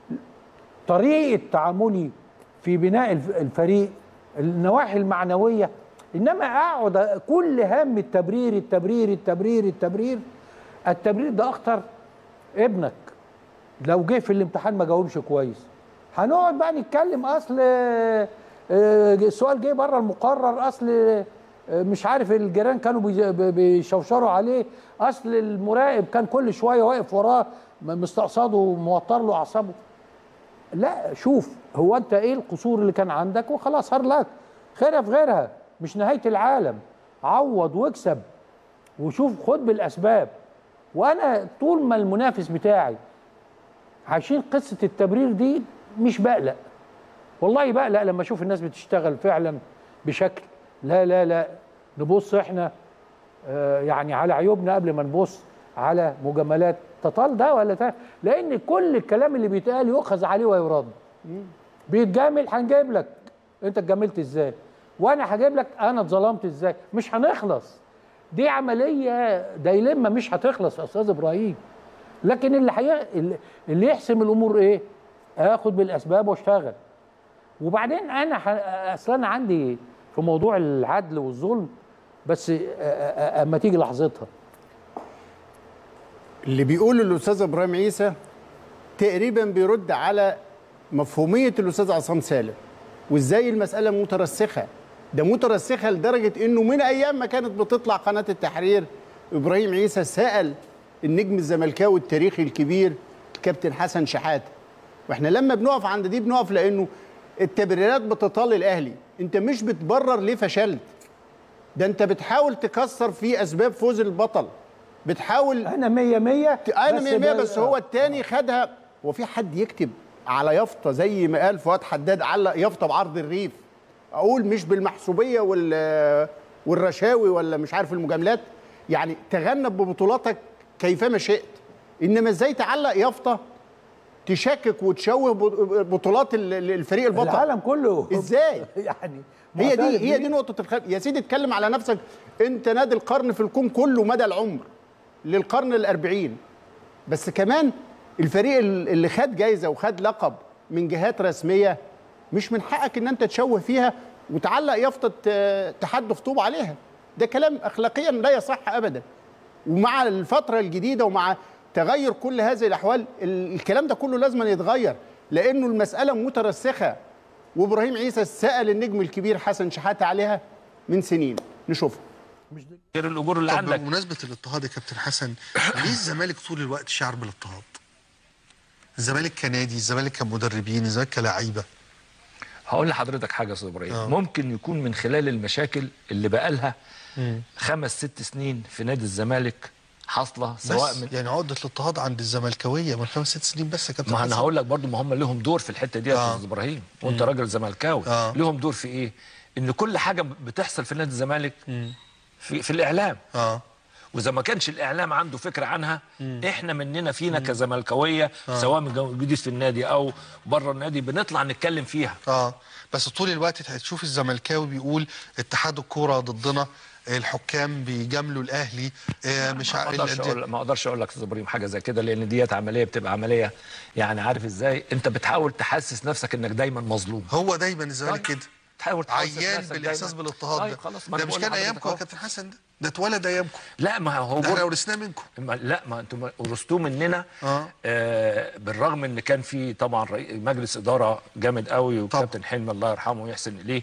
Speaker 1: طريقه تعاملي في بناء الف- الفريق النواحي المعنويه انما اقعد كل هم التبرير التبرير التبرير التبرير التبرير ده اخطر ابنك لو جه في الامتحان ما جاوبش كويس هنقعد بقى نتكلم اصل آه، آه، السؤال جه بره المقرر اصل آه، مش عارف الجيران كانوا بيز- بي- بيشوشروا عليه اصل المراقب كان كل شويه واقف وراه م- مستقصده وموتر له اعصابه لا شوف هو انت ايه القصور اللي كان عندك وخلاص هار لك خيرها في غيرها مش نهايه العالم عوض واكسب وشوف خد بالاسباب وانا طول ما المنافس بتاعي عايشين قصه التبرير دي مش بقلق والله بقلق لما اشوف الناس بتشتغل فعلا بشكل لا لا لا نبص احنا آه، يعني على عيوبنا قبل ما نبص على مجاملات تطال ده ولا ده لان كل الكلام اللي بيتقال يؤخذ عليه ويرد بيتجامل هنجيب لك انت اتجاملت ازاي وانا هجيب لك انا اتظلمت ازاي مش هنخلص دي عمليه دايلما مش هتخلص يا استاذ ابراهيم لكن اللي حي... اللي- اللي يحسم الامور ايه اخد بالاسباب واشتغل وبعدين انا ح... اصل انا عندي في موضوع العدل والظلم بس أ- أ- أ- اما تيجي لحظتها
Speaker 2: اللي بيقول الاستاذ ابراهيم عيسى تقريبا بيرد على مفهوميه الاستاذ عصام سالم وازاي المساله مترسخه ده مترسخه لدرجه انه من ايام ما كانت بتطلع قناه التحرير ابراهيم عيسى سال النجم الزملكاوي التاريخي الكبير الكابتن حسن شحاته واحنا لما بنقف عند دي بنقف لانه التبريرات بتطال الاهلي انت مش بتبرر ليه فشلت ده انت بتحاول تكسر في اسباب فوز البطل بتحاول
Speaker 1: انا مية مية
Speaker 2: انا 100 100
Speaker 1: ده-
Speaker 2: بس هو التاني خدها هو في حد يكتب على يافطه زي ما قال فؤاد حداد علق يافطه بعرض الريف اقول مش بالمحسوبيه وال والرشاوي ولا مش عارف المجاملات يعني تغنب ببطولاتك كيفما شئت انما ازاي تعلق يافطه تشكك وتشوه بطولات ال- ال- الفريق البطل
Speaker 1: العالم كله
Speaker 2: ازاي
Speaker 1: يعني
Speaker 2: هي دي
Speaker 1: معترف
Speaker 2: هي
Speaker 1: بيه.
Speaker 2: دي نقطة الخلاف يا سيدي اتكلم على نفسك انت نادي القرن في الكون كله مدى العمر للقرن الأربعين بس كمان الفريق ال- اللي خد جايزة وخد لقب من جهات رسمية مش من حقك ان انت تشوه فيها وتعلق يافطة آه، تحدف طوب عليها ده كلام اخلاقيا لا يصح ابدا ومع الفترة الجديدة ومع تغير كل هذه الأحوال ال- الكلام ده كله لازم يتغير لأنه المسألة مترسخة وإبراهيم عيسى سأل النجم الكبير حسن شحاتة عليها من سنين نشوفها
Speaker 3: غير الاجور اللي
Speaker 5: طب
Speaker 3: عندك
Speaker 5: بمناسبه الاضطهاد يا كابتن حسن ليه الزمالك طول الوقت شعر بالاضطهاد؟ الزمالك كنادي، الزمالك كمدربين، الزمالك كلاعيبه
Speaker 6: هقول لحضرتك حاجه يا استاذ ابراهيم
Speaker 5: آه.
Speaker 6: ممكن يكون من خلال المشاكل اللي بقالها خمس ست سنين في نادي الزمالك حاصله سواء
Speaker 5: بس
Speaker 6: من
Speaker 5: يعني عقده الاضطهاد عند الزملكاويه من خمس ست سنين بس يا كابتن
Speaker 6: ما انا
Speaker 5: حسن.
Speaker 6: هقول لك برضو ما هم لهم دور في الحته دي يا
Speaker 5: آه.
Speaker 6: استاذ ابراهيم وانت راجل زملكاوي
Speaker 5: آه.
Speaker 6: لهم دور في ايه ان كل حاجه بتحصل في نادي الزمالك في, في الاعلام
Speaker 5: اه
Speaker 6: واذا ما كانش الاعلام عنده فكره عنها احنا مننا فينا كزملكاويه سواء موجودين في النادي او بره النادي بنطلع نتكلم فيها
Speaker 5: اه بس طول الوقت هتشوف الزملكاوي بيقول اتحاد الكوره ضدنا الحكام بيجاملوا الاهلي آه مش
Speaker 6: ما
Speaker 5: ع-
Speaker 6: اقدرش
Speaker 5: ال-
Speaker 6: اقول ما اقدرش اقول لك يا استاذ ابراهيم حاجه زي كده لان ديت عمليه بتبقى عمليه يعني عارف ازاي انت بتحاول تحسس نفسك انك دايما مظلوم
Speaker 5: هو دايما الزمالك
Speaker 6: طيب.
Speaker 5: كده
Speaker 6: تحاول تحسس
Speaker 5: عيان
Speaker 6: نفسك
Speaker 5: بالاحساس
Speaker 6: دايماً.
Speaker 5: بالاضطهاد
Speaker 6: طيب
Speaker 5: ده
Speaker 6: خلاص ما
Speaker 5: ده
Speaker 6: أنا
Speaker 5: مش
Speaker 6: بقول
Speaker 5: كان
Speaker 6: لحضرتك
Speaker 5: ايامكم يا
Speaker 6: أهو.
Speaker 5: كابتن حسن ده ده اتولد ايامكم
Speaker 6: لا ما هو
Speaker 5: ده احنا
Speaker 6: بص-
Speaker 5: ورثناه منكم
Speaker 6: ما- لا ما انتم ورثتوه مننا
Speaker 5: آه.
Speaker 6: آه بالرغم ان كان في طبعا رئي- مجلس اداره جامد قوي وكابتن حلمي الله يرحمه ويحسن اليه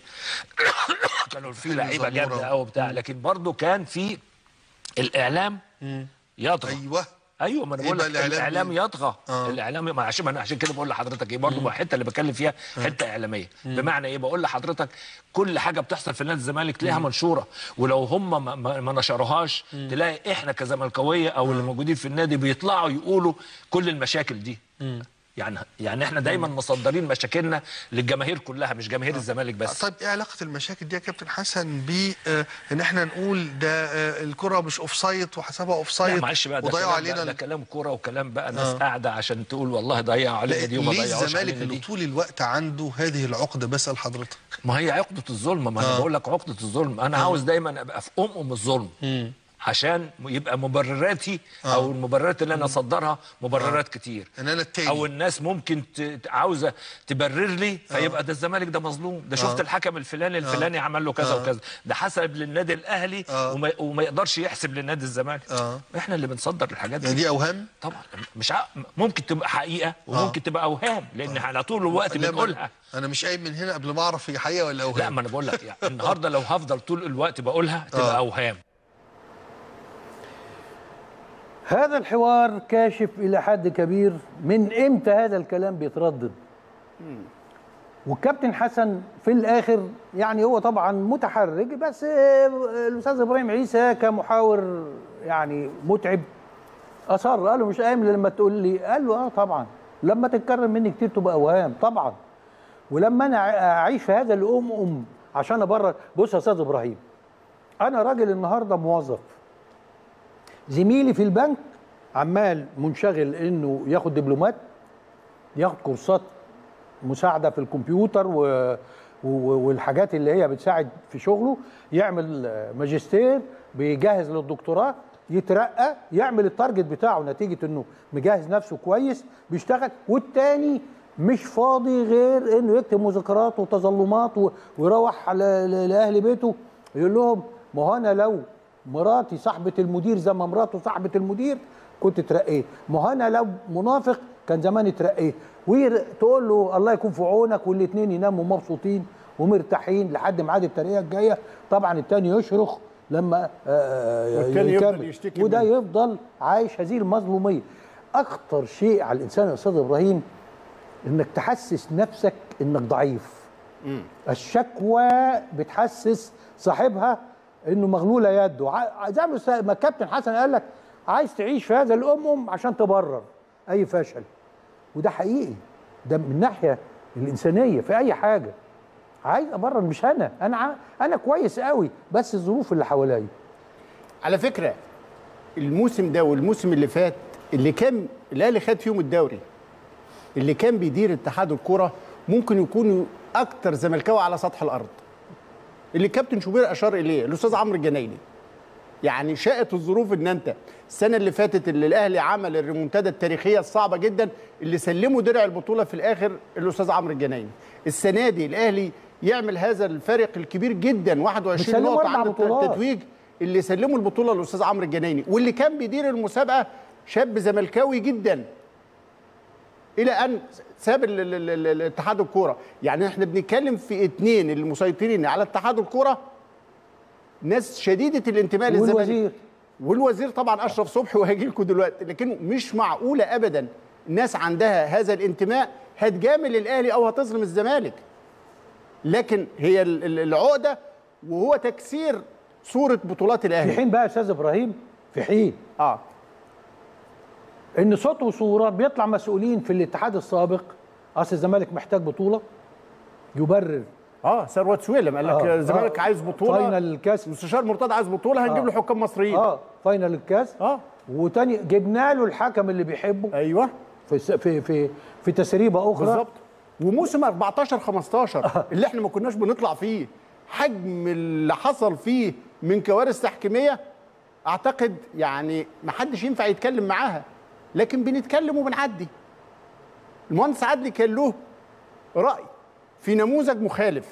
Speaker 6: كانوا في لعيبه
Speaker 5: زمورة.
Speaker 6: جامده قوي بتاع لكن برضو كان في الاعلام يطغى
Speaker 5: ايوه
Speaker 6: ايوه ما انا
Speaker 5: إيه
Speaker 6: بقول
Speaker 5: بقى
Speaker 6: لك
Speaker 5: الإعلام
Speaker 6: الاعلام
Speaker 5: إيه؟
Speaker 6: يطغى
Speaker 5: آه.
Speaker 6: الاعلام ما عشان ما انا عشان كده بقول لحضرتك ايه برضه الحته اللي بتكلم فيها حته اعلاميه بمعنى ايه بقول لحضرتك كل حاجه بتحصل في نادي الزمالك تلاقيها منشوره ولو هم ما, ما, ما نشروهاش تلاقي احنا كزملكاويه او اللي موجودين في النادي بيطلعوا يقولوا كل المشاكل دي يعني يعني احنا دايما مصدرين مشاكلنا للجماهير كلها مش جماهير الزمالك بس
Speaker 5: طيب ايه علاقه المشاكل دي يا كابتن حسن ب آه، ان احنا نقول ده آه، الكره مش اوف سايد وحسبها اوف
Speaker 6: لا
Speaker 5: سايد
Speaker 6: معلش بقى ده
Speaker 5: وضيعوا
Speaker 6: كلام,
Speaker 5: علينا
Speaker 6: ده, ده
Speaker 5: ال-
Speaker 6: كلام كوره وكلام بقى ناس
Speaker 5: آه.
Speaker 6: قاعده عشان تقول والله ضيعوا علينا
Speaker 5: لا،
Speaker 6: دي وما
Speaker 5: ليه
Speaker 6: ضيعوش
Speaker 5: الزمالك
Speaker 6: علينا
Speaker 5: اللي
Speaker 6: دي
Speaker 5: طول الوقت عنده هذه العقده بسال حضرتك
Speaker 6: ما هي عقدة الظلم ما انا
Speaker 5: آه.
Speaker 6: بقول لك عقدة الظلم انا عاوز دايما ابقى في ام ام الظلم عشان يبقى مبرراتي او المبررات اللي انا اصدرها مبررات كتير
Speaker 5: ان انا التاني
Speaker 6: او الناس ممكن ت- ت- عاوزه تبرر لي فيبقى ده الزمالك ده مظلوم ده شفت
Speaker 5: آه.
Speaker 6: الحكم الفلاني الفلاني عمل له كذا وكذا ده حسب للنادي الاهلي
Speaker 5: آه.
Speaker 6: وما, وما يقدرش يحسب للنادي الزمالك
Speaker 5: آه.
Speaker 6: احنا اللي بنصدر الحاجات
Speaker 5: يعني
Speaker 6: دي
Speaker 5: دي اوهام
Speaker 6: طبعا مش ع... ممكن تبقى حقيقه وممكن تبقى اوهام لان على طول الوقت
Speaker 5: لا، ما-
Speaker 6: بنقولها
Speaker 5: انا مش قايم من هنا قبل ما اعرف هي حقيقه ولا اوهام
Speaker 6: لا ما انا بقول لك يعني النهارده لو هفضل طول الوقت بقولها تبقى
Speaker 5: آه.
Speaker 6: اوهام
Speaker 1: هذا الحوار كاشف الى حد كبير من امتى هذا الكلام بيتردد والكابتن حسن في الاخر يعني هو طبعا متحرج بس آه، الاستاذ ابراهيم عيسى كمحاور يعني متعب اصر قال له مش قايم لما تقول لي قال له اه طبعا لما تتكرر مني كتير تبقى اوهام طبعا ولما انا اعيش في هذا الام ام عشان ابرر بص يا استاذ ابراهيم انا راجل النهارده موظف زميلي في البنك عمال منشغل انه ياخد دبلومات ياخد كورسات مساعده في الكمبيوتر و... و... والحاجات اللي هي بتساعد في شغله يعمل آه، ماجستير بيجهز للدكتوراه يترقى يعمل التارجت بتاعه نتيجه انه مجهز نفسه كويس بيشتغل والتاني مش فاضي غير انه يكتب مذكرات وتظلمات و... ويروح ل... ل... لاهل بيته يقول لهم ما هو انا لو مراتي صاحبه المدير زي ما مراته صاحبه المدير كنت اترقيت ما هو انا لو منافق كان زمان اترقيت وتقول له الله يكون في عونك والاثنين يناموا مبسوطين ومرتاحين لحد ميعاد الترقيه الجايه طبعا الثاني يشرخ لما آه،
Speaker 2: والتاني يفضل
Speaker 1: يكمل.
Speaker 2: يشتكي
Speaker 1: وده
Speaker 2: منه.
Speaker 1: يفضل عايش هذه المظلوميه اخطر شيء على الانسان يا استاذ ابراهيم انك تحسس نفسك انك ضعيف الشكوى بتحسس صاحبها انه مغلوله يده ع- زي ما الأستاذ- ما الكابتن حسن قال لك عايز تعيش في هذا الامم عشان تبرر اي فشل وده حقيقي ده من الناحيه الانسانيه في اي حاجه عايز ابرر مش انا انا ع- انا كويس قوي بس الظروف اللي حواليا
Speaker 2: على فكره الموسم ده والموسم اللي فات اللي كان الاهلي خد فيهم الدوري اللي كان بيدير اتحاد الكره ممكن يكونوا اكتر زملكاوي على سطح الارض اللي كابتن شوبير اشار اليه الاستاذ عمرو الجنايني يعني شاءت الظروف ان انت السنه اللي فاتت اللي الاهلي عمل الريمونتادا التاريخيه الصعبه جدا اللي سلموا درع البطوله في الاخر الاستاذ عمرو الجنايني السنه دي الاهلي يعمل هذا الفارق الكبير جدا 21
Speaker 1: بيسلموا
Speaker 2: نقطه
Speaker 1: أربع
Speaker 2: عند
Speaker 1: بطولات.
Speaker 2: التتويج اللي سلموا البطوله للاستاذ عمرو الجنايني واللي كان بيدير المسابقه شاب زملكاوي جدا الى ان ساب ال- ال- ال- ال- اتحاد الكوره يعني احنا بنتكلم في اتنين المسيطرين على اتحاد الكوره ناس شديده الانتماء للزمالك
Speaker 1: والوزير
Speaker 2: والوزير طبعا اشرف صبحي وهيجي لكم دلوقتي لكن مش معقوله ابدا الناس عندها هذا الانتماء هتجامل الاهلي او هتظلم الزمالك لكن هي ال- ال- العقده وهو تكسير صوره بطولات
Speaker 1: في
Speaker 2: الاهلي
Speaker 1: حين بقى يا استاذ ابراهيم في حين
Speaker 2: اه
Speaker 1: ان صوت وصوره بيطلع مسؤولين في الاتحاد السابق اصل الزمالك محتاج بطوله يبرر
Speaker 2: اه ثروت سويلم قال لك
Speaker 1: آه،
Speaker 2: الزمالك
Speaker 1: آه،
Speaker 2: عايز بطوله
Speaker 1: فاينل الكاس
Speaker 2: مستشار مرتضى عايز بطوله هنجيب
Speaker 1: آه.
Speaker 2: له حكام مصريين
Speaker 1: اه فاينل الكاس
Speaker 2: اه
Speaker 1: وتاني جبنا له الحكم اللي بيحبه
Speaker 2: ايوه
Speaker 1: في س- في في في تسريبه اخرى
Speaker 2: بالظبط وموسم 14 15 اللي احنا ما كناش بنطلع فيه حجم اللي حصل فيه من كوارث تحكيميه اعتقد يعني ما حدش ينفع يتكلم معاها لكن بنتكلم وبنعدي المهندس عدلي كان له راي في نموذج مخالف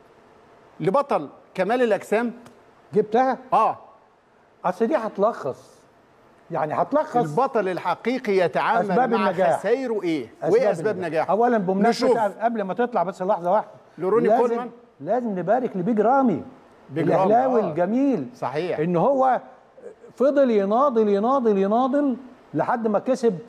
Speaker 2: لبطل كمال الاجسام
Speaker 1: جبتها
Speaker 2: اه
Speaker 1: اصل دي هتلخص يعني هتلخص
Speaker 2: البطل الحقيقي يتعامل
Speaker 1: أسباب
Speaker 2: مع
Speaker 1: النجاح.
Speaker 2: خسايره ايه وايه اسباب نجاحه
Speaker 1: اولا بمناسبه
Speaker 2: نشوف.
Speaker 1: قبل ما تطلع بس لحظه واحده
Speaker 2: لروني
Speaker 1: لازم
Speaker 2: كولمان.
Speaker 1: لازم نبارك لبيج رامي
Speaker 2: بيج رامي،
Speaker 1: الاهلاوي
Speaker 2: آه.
Speaker 1: الجميل
Speaker 2: صحيح.
Speaker 1: ان هو فضل يناضل يناضل يناضل لحد ما كسب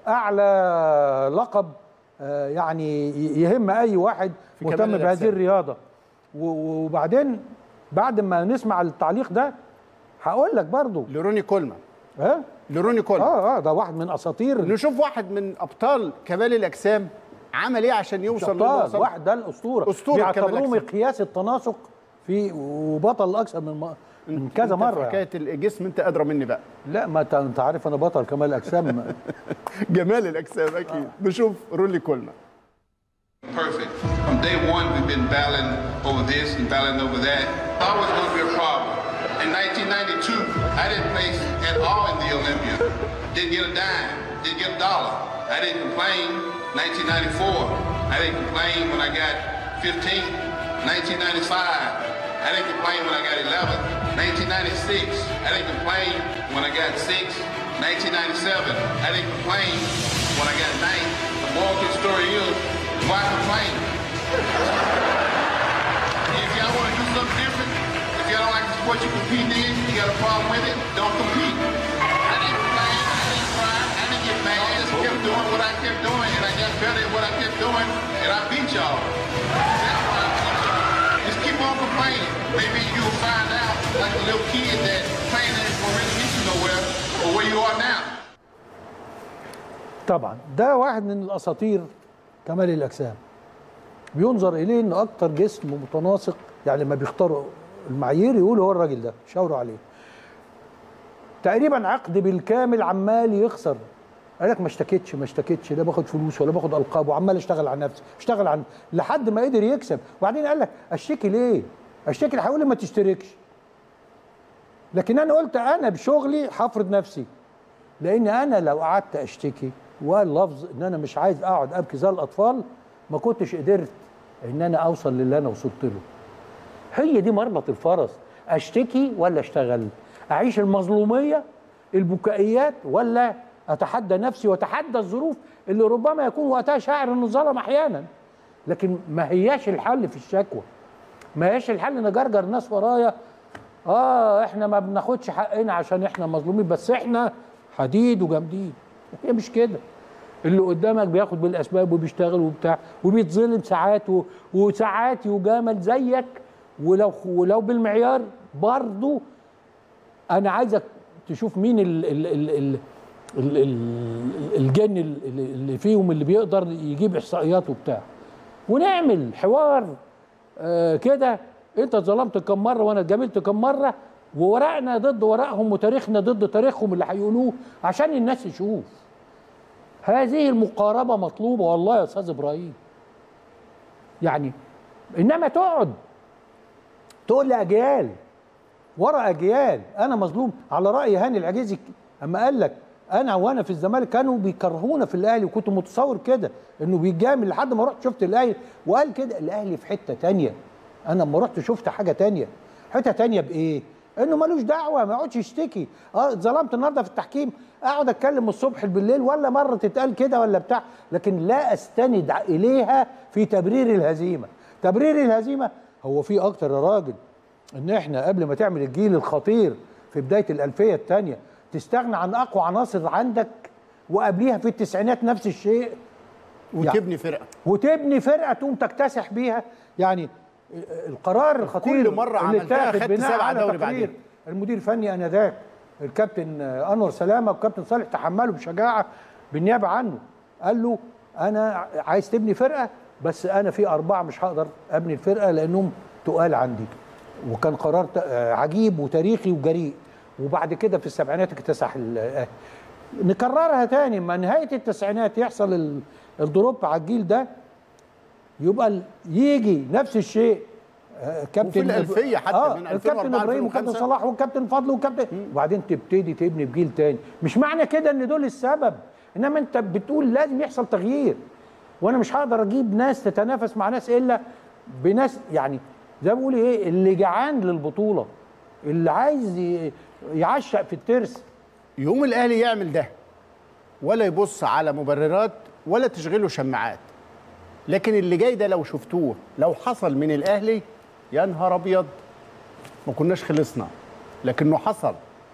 Speaker 1: اعلى لقب آه، يعني يهم اي واحد
Speaker 2: في
Speaker 1: مهتم
Speaker 2: كمال
Speaker 1: بهذه
Speaker 2: الأجسام.
Speaker 1: الرياضه و- وبعدين بعد ما نسمع التعليق ده هقول لك برضو
Speaker 2: لروني كولمان
Speaker 1: ها
Speaker 2: لروني كولمان
Speaker 1: اه اه ده واحد من اساطير
Speaker 2: نشوف واحد من ابطال كمال الاجسام عمل ايه عشان يوصل للي
Speaker 1: ابطال
Speaker 2: وصل.
Speaker 1: واحد ده الاسطوره
Speaker 2: أسطورة كمال
Speaker 1: بيعتبروه
Speaker 2: أجسام.
Speaker 1: مقياس التناسق في وبطل اكثر من م- من كذا
Speaker 2: أنت في
Speaker 1: مره يعني.
Speaker 2: حكايه الجسم انت ادرى مني بقى
Speaker 1: لا ما انت انت عارف انا بطل كمال اجسام
Speaker 2: جمال الاجسام اكيد نشوف رولي كولمان
Speaker 7: perfect. From day one, we've been battling over this and battling over that. Always going to be a problem. In 1992, I didn't place at all in the Olympia. Didn't get a dime. Didn't get a dollar. I didn't complain. 1994, I didn't complain when I got 15. 1995, I didn't complain when I got 11. 1996, I didn't complain when I got 6. 1997, I didn't complain when I got 9. The moral of the story is, why complain? If y'all want to do something different, if y'all don't like the sport you compete in, you got a problem with it, don't compete. I didn't complain, I didn't cry, I didn't get mad, I just kept doing what I kept doing, and I got better at what I kept doing, and I beat y'all. That's why I beat y'all. Just keep on complaining. Maybe you'll find out, like the little kid, that complaining ain't gonna really get you nowhere, or where you are now.
Speaker 1: طبعا ده واحد من الاساطير كمال الاجسام بينظر اليه انه اكتر جسم متناسق يعني لما بيختاروا المعايير يقولوا هو الراجل ده شاوروا عليه تقريبا عقد بالكامل عمال يخسر قال لك ما اشتكيتش ما اشتكيتش لا باخد فلوس ولا باخد القاب وعمال اشتغل على نفسي اشتغل عن لحد ما قدر يكسب وبعدين قال لك اشتكي ليه اشتكي هيقول لي ما تشتركش لكن انا قلت انا بشغلي هفرض نفسي لان انا لو قعدت اشتكي وقال لفظ ان انا مش عايز اقعد ابكي زي الاطفال ما كنتش قدرت ان انا اوصل للي انا وصلت له هي دي مربط الفرس اشتكي ولا اشتغل اعيش المظلوميه البكائيات ولا اتحدى نفسي واتحدى الظروف اللي ربما يكون وقتها شاعر انه ظلم احيانا لكن ما هياش الحل في الشكوى ما هياش الحل ان اجرجر ناس ورايا اه احنا ما بناخدش حقنا عشان احنا مظلومين بس احنا حديد وجامدين هي مش كده اللي قدامك بياخد بالاسباب وبيشتغل وبتاع وبيتظلم ساعات و- وساعات يجامل زيك ولو ولو بالمعيار برضه انا عايزك تشوف مين ال ال ال ال ال ال الجن ال- ال- اللي فيهم اللي بيقدر يجيب احصائيات وبتاع ونعمل حوار آه كده انت اتظلمت كم مره وانا اتجاملت كم مره وورقنا ضد ورقهم وتاريخنا ضد تاريخهم اللي هيقولوه عشان الناس تشوف هذه المقاربه مطلوبه والله يا استاذ ابراهيم يعني انما تقعد تقول لي اجيال ورا اجيال انا مظلوم على راي هاني العجيزي اما قال لك انا وانا في الزمالك كانوا بيكرهونا في الاهلي وكنت متصور كده انه بيجامل لحد ما رحت شفت الاهلي وقال كده الاهلي في حته تانية انا لما رحت شفت حاجه تانية حته تانية بايه انه ملوش دعوه ما يقعدش يشتكي اه اتظلمت النهارده في التحكيم اقعد اتكلم من الصبح بالليل ولا مره تتقال كده ولا بتاع لكن لا استند اليها في تبرير الهزيمه تبرير الهزيمه هو في اكتر يا راجل ان احنا قبل ما تعمل الجيل الخطير في بدايه الالفيه الثانيه تستغنى عن اقوى عناصر عندك وقبليها في التسعينات نفس الشيء
Speaker 2: وتبني فرقه
Speaker 1: وتبني فرقه تقوم تكتسح بيها يعني القرار الخطير
Speaker 2: كل مرة
Speaker 1: اللي
Speaker 2: عملتها
Speaker 1: اتاخد
Speaker 2: خدت
Speaker 1: بناء
Speaker 2: سبعة
Speaker 1: على
Speaker 2: دوري
Speaker 1: تقرير
Speaker 2: بعدين.
Speaker 1: المدير الفني انذاك الكابتن انور سلامه والكابتن صالح تحملوا بشجاعه بالنيابه عنه قال له انا عايز تبني فرقه بس انا في اربعه مش هقدر ابني الفرقه لانهم تقال عندي وكان قرار ت- آه، عجيب وتاريخي وجريء وبعد كده في السبعينات اكتسح ال- نكررها تاني ما نهايه التسعينات يحصل ال- الدروب على الجيل ده يبقى ال- يجي نفس الشيء آه، كابتن
Speaker 2: وفي الألفية حتى
Speaker 1: آه
Speaker 2: من
Speaker 1: الكابتن
Speaker 2: 2004
Speaker 1: ابراهيم وكابتن
Speaker 2: 2005.
Speaker 1: صلاح وكابتن فضل وكابتن وبعدين تبتدي تبني بجيل تاني مش معنى كده ان دول السبب انما انت بتقول لازم يحصل تغيير وانا مش هقدر اجيب ناس تتنافس مع ناس الا بناس يعني زي ما بقول ايه اللي جعان للبطوله اللي عايز ي- يعشق في الترس
Speaker 2: يقوم الاهلي يعمل ده ولا يبص على مبررات ولا تشغله شماعات لكن اللي جاي ده لو شفتوه لو حصل من الاهلي يا نهار ابيض ما كناش خلصنا لكنه حصل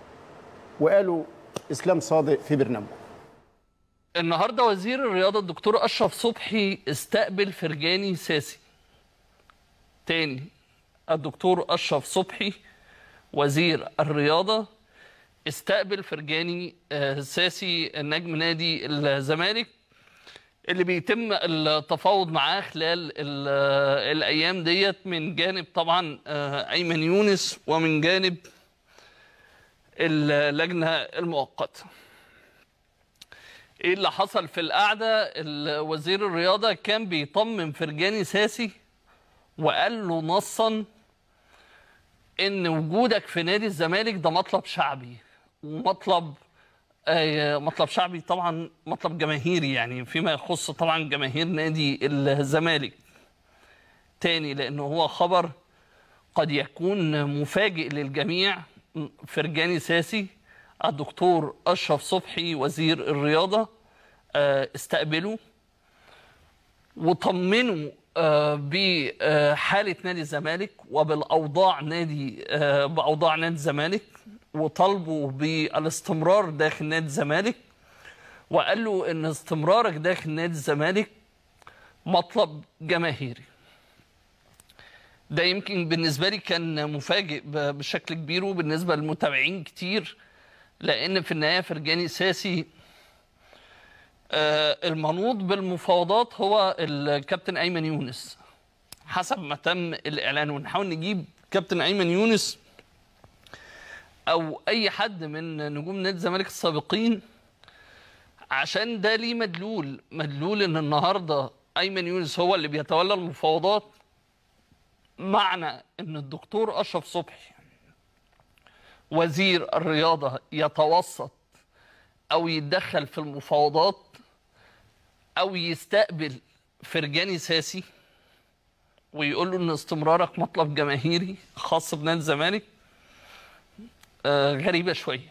Speaker 2: وقالوا اسلام صادق في برنامجه
Speaker 8: النهارده وزير الرياضه الدكتور اشرف صبحي استقبل فرجاني ساسي تاني الدكتور اشرف صبحي وزير الرياضه استقبل فرجاني آه، ساسي نجم نادي الزمالك اللي بيتم التفاوض معاه خلال ال- آه، الايام ديت من جانب طبعا آه، ايمن يونس ومن جانب اللجنه المؤقته ايه اللي حصل في القعده ال- وزير الرياضه كان بيطمن فرجاني ساسي وقال له نصا ان وجودك في نادي الزمالك ده مطلب شعبي ومطلب آه، مطلب شعبي طبعا مطلب جماهيري يعني فيما يخص طبعا جماهير نادي الزمالك تاني لانه هو خبر قد يكون مفاجئ للجميع فرجاني ساسي الدكتور اشرف صبحي وزير الرياضه آه، استقبلوا وطمنوا آه، بحاله نادي الزمالك وبالاوضاع نادي آه، باوضاع نادي الزمالك وطالبوا بالاستمرار داخل نادي الزمالك وقال له ان استمرارك داخل نادي الزمالك مطلب جماهيري ده يمكن بالنسبة لي كان مفاجئ ب- بشكل كبير وبالنسبة للمتابعين كتير لأن في النهاية فرجاني ساسي آه، المنوط بالمفاوضات هو الكابتن أيمن يونس حسب ما تم الإعلان ونحاول نجيب كابتن أيمن يونس او اي حد من نجوم نادي الزمالك السابقين عشان ده ليه مدلول مدلول ان النهارده ايمن يونس هو اللي بيتولى المفاوضات معنى ان الدكتور اشرف صبحي وزير الرياضه يتوسط او يتدخل في المفاوضات او يستقبل فرجاني ساسي ويقول له ان استمرارك مطلب جماهيري خاص بنادي الزمالك آه غريبه شويه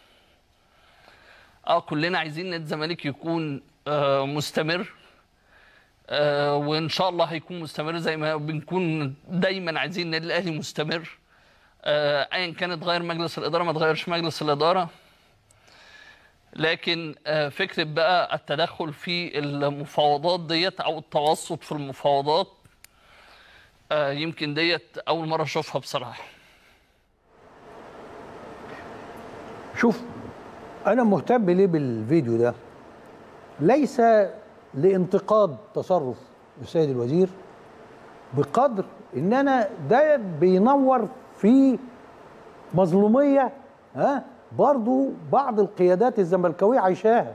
Speaker 8: اه كلنا عايزين نادي الزمالك يكون آه مستمر آه وان شاء الله هيكون مستمر زي ما بنكون دايما عايزين النادي الاهلي مستمر آه، ايا كان اتغير مجلس الاداره ما اتغيرش مجلس الاداره لكن آه، فكره بقى التدخل في المفاوضات ديت او التوسط في المفاوضات آه، يمكن ديت اول مره اشوفها بصراحه
Speaker 1: شوف انا مهتم ليه بالفيديو ده ليس لانتقاد تصرف السيد الوزير بقدر ان انا ده بينور في مظلوميه ها برضو بعض القيادات الزملكاويه عايشاها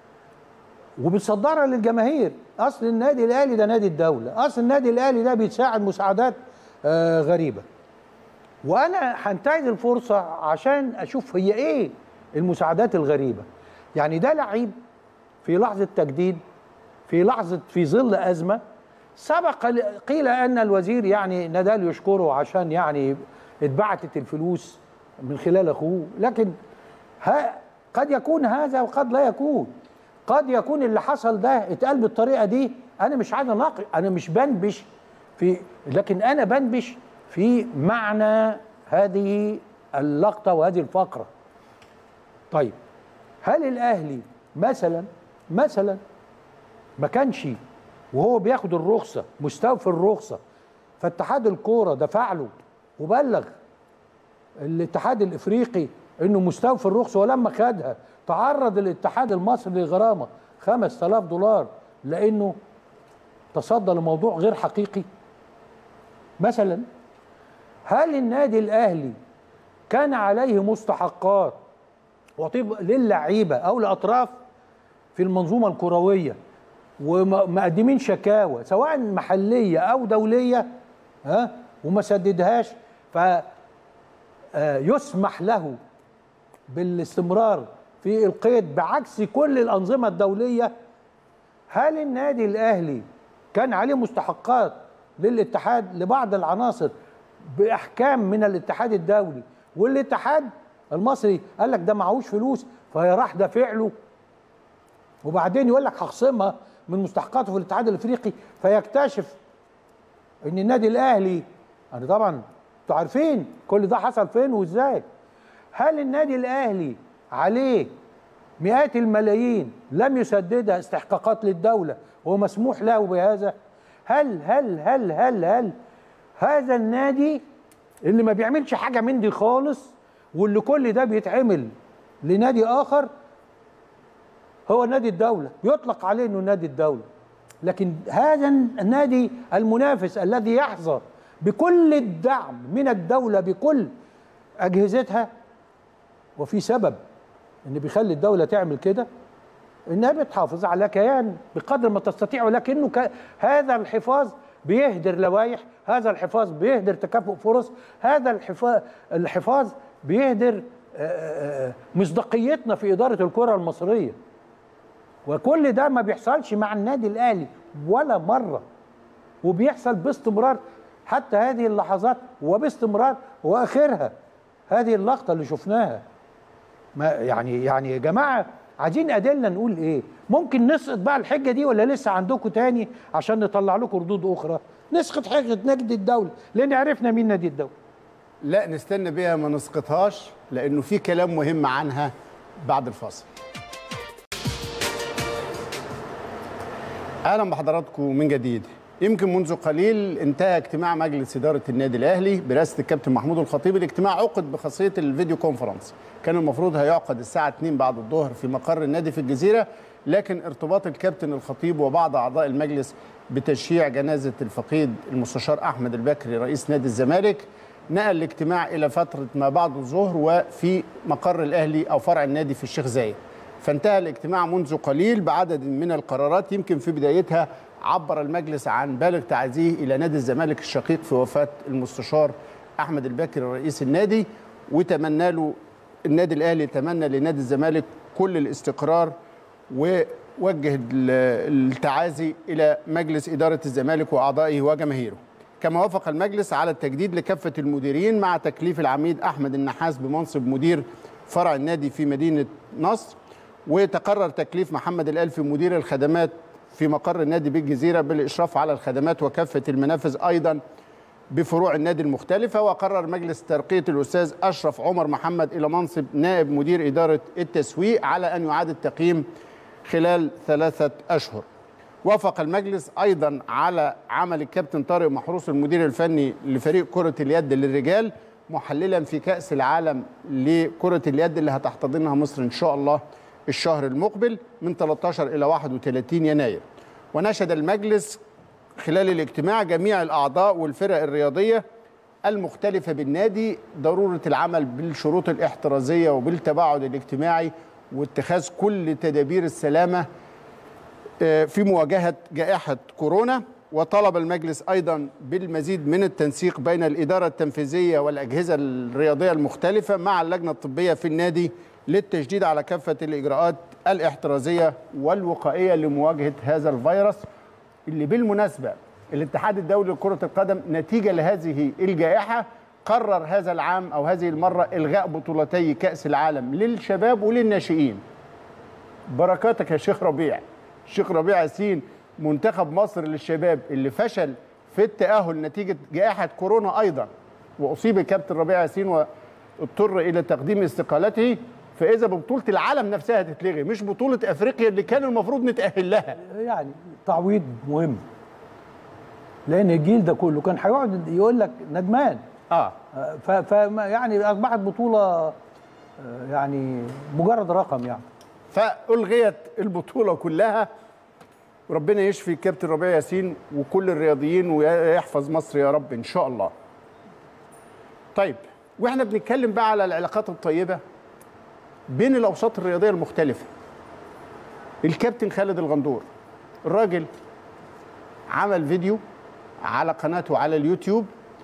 Speaker 1: وبتصدرها للجماهير اصل النادي الاهلي ده نادي الدوله اصل النادي الاهلي ده بيتساعد مساعدات آه غريبه وانا هنتهز الفرصه عشان اشوف هي ايه المساعدات الغريبه يعني ده لعيب في لحظه تجديد في لحظه في ظل ازمه سبق ل- قيل ان الوزير يعني نادال يشكره عشان يعني اتبعتت الفلوس من خلال اخوه لكن ها قد يكون هذا وقد لا يكون قد يكون اللي حصل ده اتقال بالطريقه دي انا مش عايز اناقش انا مش بنبش في لكن انا بنبش في معنى هذه اللقطه وهذه الفقره طيب هل الاهلي مثلا مثلا ما كانش وهو بياخد الرخصه مستوفي الرخصه فاتحاد الكوره دفع له وبلغ الاتحاد الافريقي انه مستوفي الرخصه ولما خدها تعرض الاتحاد المصري لغرامه 5000 دولار لانه تصدى لموضوع غير حقيقي مثلا هل النادي الاهلي كان عليه مستحقات وطيب للعيبه او لاطراف في المنظومه الكرويه ومقدمين شكاوى سواء محليه او دوليه ها وما سددهاش ف آه، يسمح له بالاستمرار في القيد بعكس كل الانظمه الدوليه هل النادي الاهلي كان عليه مستحقات للاتحاد لبعض العناصر باحكام من الاتحاد الدولي والاتحاد المصري قال لك ده معهوش فلوس فراح دافع له وبعدين يقول لك هخصمها من مستحقاته في الاتحاد الافريقي فيكتشف ان النادي الاهلي انا طبعا انتوا عارفين كل ده حصل فين وازاي هل النادي الاهلي عليه مئات الملايين لم يسددها استحقاقات للدوله ومسموح له بهذا هل هل هل هل هل هذا النادي اللي ما بيعملش حاجه من دي خالص واللي كل ده بيتعمل لنادي اخر هو نادي الدولة يطلق عليه انه نادي الدولة لكن هذا النادي المنافس الذي يحظى بكل الدعم من الدولة بكل أجهزتها وفي سبب ان بيخلي الدولة تعمل كده انها بتحافظ على كيان بقدر ما تستطيع ولكنه ك... هذا الحفاظ بيهدر لوائح هذا الحفاظ بيهدر تكافؤ فرص هذا الحفاظ الحفاظ بيهدر آه، آه، مصداقيتنا في إدارة الكرة المصرية وكل ده ما بيحصلش مع النادي الاهلي ولا مره وبيحصل باستمرار حتى هذه اللحظات وباستمرار واخرها هذه اللقطه اللي شفناها ما يعني يعني يا جماعه عايزين ادله نقول ايه ممكن نسقط بقى الحجه دي ولا لسه عندكم تاني عشان نطلع لكم ردود اخرى نسقط حجه نادي الدوله لان عرفنا مين نادي الدوله
Speaker 2: لا نستنى بيها ما نسقطهاش لانه في كلام مهم عنها بعد الفاصل اهلا بحضراتكم من جديد يمكن منذ قليل انتهى اجتماع مجلس اداره النادي الاهلي برئاسه الكابتن محمود الخطيب الاجتماع عقد بخاصيه الفيديو كونفرنس كان المفروض هيعقد الساعه 2 بعد الظهر في مقر النادي في الجزيره لكن ارتباط الكابتن الخطيب وبعض اعضاء المجلس بتشييع جنازه الفقيد المستشار احمد البكري رئيس نادي الزمالك نقل الاجتماع الى فتره ما بعد الظهر وفي مقر الاهلي او فرع النادي في الشيخ زايد فانتهى الاجتماع منذ قليل بعدد من القرارات يمكن في بدايتها عبر المجلس عن بالغ تعزيه الى نادي الزمالك الشقيق في وفاه المستشار احمد الباكر رئيس النادي وتمنى له النادي الاهلي تمنى لنادي الزمالك كل الاستقرار ووجه ال- التعازي الى مجلس اداره الزمالك واعضائه وجماهيره. كما وافق المجلس على التجديد لكافه المديرين مع تكليف العميد احمد النحاس بمنصب مدير فرع النادي في مدينه نصر وتقرر تكليف محمد الالفي مدير الخدمات في مقر النادي بالجزيره بالاشراف على الخدمات وكافه المنافذ ايضا بفروع النادي المختلفة وقرر مجلس ترقية الأستاذ أشرف عمر محمد إلى منصب نائب مدير إدارة التسويق على أن يعاد التقييم خلال ثلاثة أشهر وافق المجلس أيضا على عمل الكابتن طارق محروس المدير الفني لفريق كرة اليد للرجال محللا في كأس العالم لكرة اليد اللي هتحتضنها مصر إن شاء الله الشهر المقبل من 13 إلى 31 يناير ونشد المجلس خلال الاجتماع جميع الأعضاء والفرق الرياضية المختلفة بالنادي ضرورة العمل بالشروط الاحترازية وبالتباعد الاجتماعي واتخاذ كل تدابير السلامة آه، في مواجهة جائحة كورونا وطلب المجلس أيضا بالمزيد من التنسيق بين الإدارة التنفيذية والأجهزة الرياضية المختلفة مع اللجنة الطبية في النادي للتشديد على كافة الإجراءات الاحترازية والوقائية لمواجهة هذا الفيروس اللي بالمناسبة الاتحاد الدولي لكرة القدم نتيجة لهذه الجائحة قرر هذا العام أو هذه المرة إلغاء بطولتي كأس العالم للشباب وللناشئين بركاتك يا شيخ ربيع الشيخ ربيع ياسين منتخب مصر للشباب اللي فشل في التأهل نتيجة جائحة كورونا أيضا وأصيب الكابتن ربيع ياسين واضطر إلى تقديم استقالته فإذا ببطولة العالم نفسها تتلغي مش بطولة أفريقيا اللي كان المفروض نتأهل لها
Speaker 1: يعني تعويض مهم لان الجيل ده كله كان هيقعد يقول لك ندمان
Speaker 2: اه
Speaker 1: ف ف يعني اصبحت بطوله آه، يعني مجرد رقم يعني
Speaker 2: فألغيت البطولة كلها وربنا يشفي الكابتن ربيع ياسين وكل الرياضيين ويحفظ مصر يا رب إن شاء الله طيب واحنا بنتكلم بقى على العلاقات الطيبة بين الأوساط الرياضية المختلفة الكابتن خالد الغندور الراجل عمل فيديو على قناته على اليوتيوب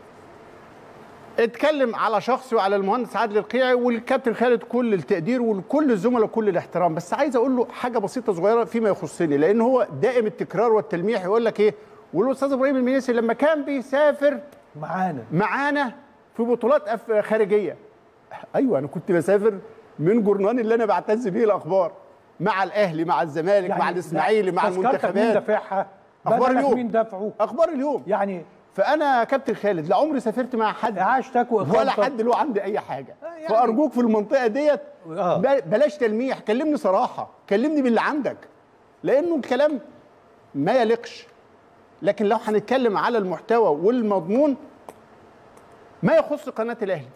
Speaker 2: اتكلم على شخصي وعلى المهندس عادل القيعي والكابتن خالد كل التقدير ولكل الزملاء كل الاحترام بس عايز اقول له حاجه بسيطه صغيره فيما يخصني لان هو دائم التكرار والتلميح يقول لك ايه والاستاذ ابراهيم المنيسي لما كان بيسافر
Speaker 1: معانا
Speaker 2: معانا في بطولات أف- خارجيه ايوه انا كنت بسافر من جورنان اللي انا بعتز بيه الاخبار مع الاهلي مع الزمالك مع الاسماعيلي مع
Speaker 1: تذكرتك مين
Speaker 2: المنتخبات
Speaker 1: دافعها
Speaker 2: اخبار
Speaker 1: بدلك
Speaker 2: اليوم
Speaker 1: مين دافعه
Speaker 2: اخبار اليوم
Speaker 1: يعني
Speaker 2: فانا يا كابتن خالد لا عمري سافرت مع حد
Speaker 1: عاشتك
Speaker 2: ولا حد له عندي اي حاجه
Speaker 1: يعني-
Speaker 2: فارجوك في المنطقه ديت
Speaker 1: آه.
Speaker 2: ب- بلاش تلميح كلمني صراحه كلمني باللي عندك لانه الكلام ما يليقش لكن لو هنتكلم على المحتوى والمضمون ما يخص قناه الاهلي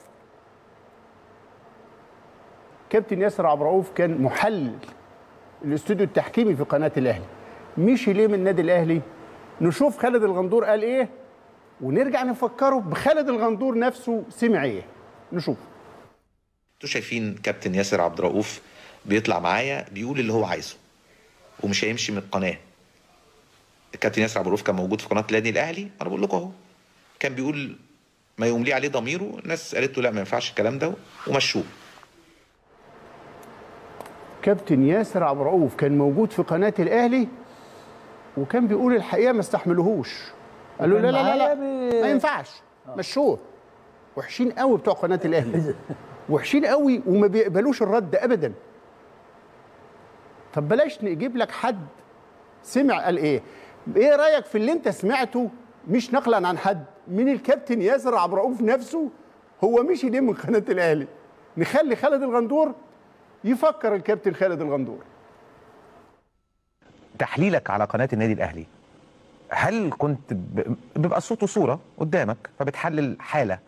Speaker 2: كابتن ياسر عبد الرؤوف كان محلل الاستوديو التحكيمي في قناه الاهلي مشي ليه من النادي الاهلي نشوف خالد الغندور قال ايه ونرجع نفكره بخالد الغندور نفسه سمع ايه نشوف
Speaker 9: انتوا شايفين كابتن ياسر عبد الرؤوف بيطلع معايا بيقول اللي هو عايزه ومش هيمشي من القناه الكابتن ياسر عبد الرؤوف كان موجود في قناه النادي الاهلي انا بقول لكم اهو كان بيقول ما يملي عليه ضميره الناس قالت له لا ما ينفعش الكلام ده ومشوه
Speaker 2: كابتن ياسر عبد الرؤوف كان موجود في قناه الاهلي وكان بيقول الحقيقه ما استحملوهوش قالوا لا
Speaker 1: وكان
Speaker 2: لا لا, لا
Speaker 1: معايا ب-
Speaker 2: ما ينفعش مشوه وحشين قوي بتوع قناه الاهلي وحشين قوي وما بيقبلوش الرد ابدا طب بلاش نجيب لك حد سمع قال ايه ايه رايك في اللي انت سمعته مش نقلا عن حد من الكابتن ياسر عبد الرؤوف نفسه هو مشي ليه من قناه الاهلي نخلي خالد الغندور يفكر الكابتن خالد الغندور
Speaker 10: تحليلك على قناه النادي الاهلي هل كنت ب... بيبقى صوت وصوره قدامك فبتحلل حاله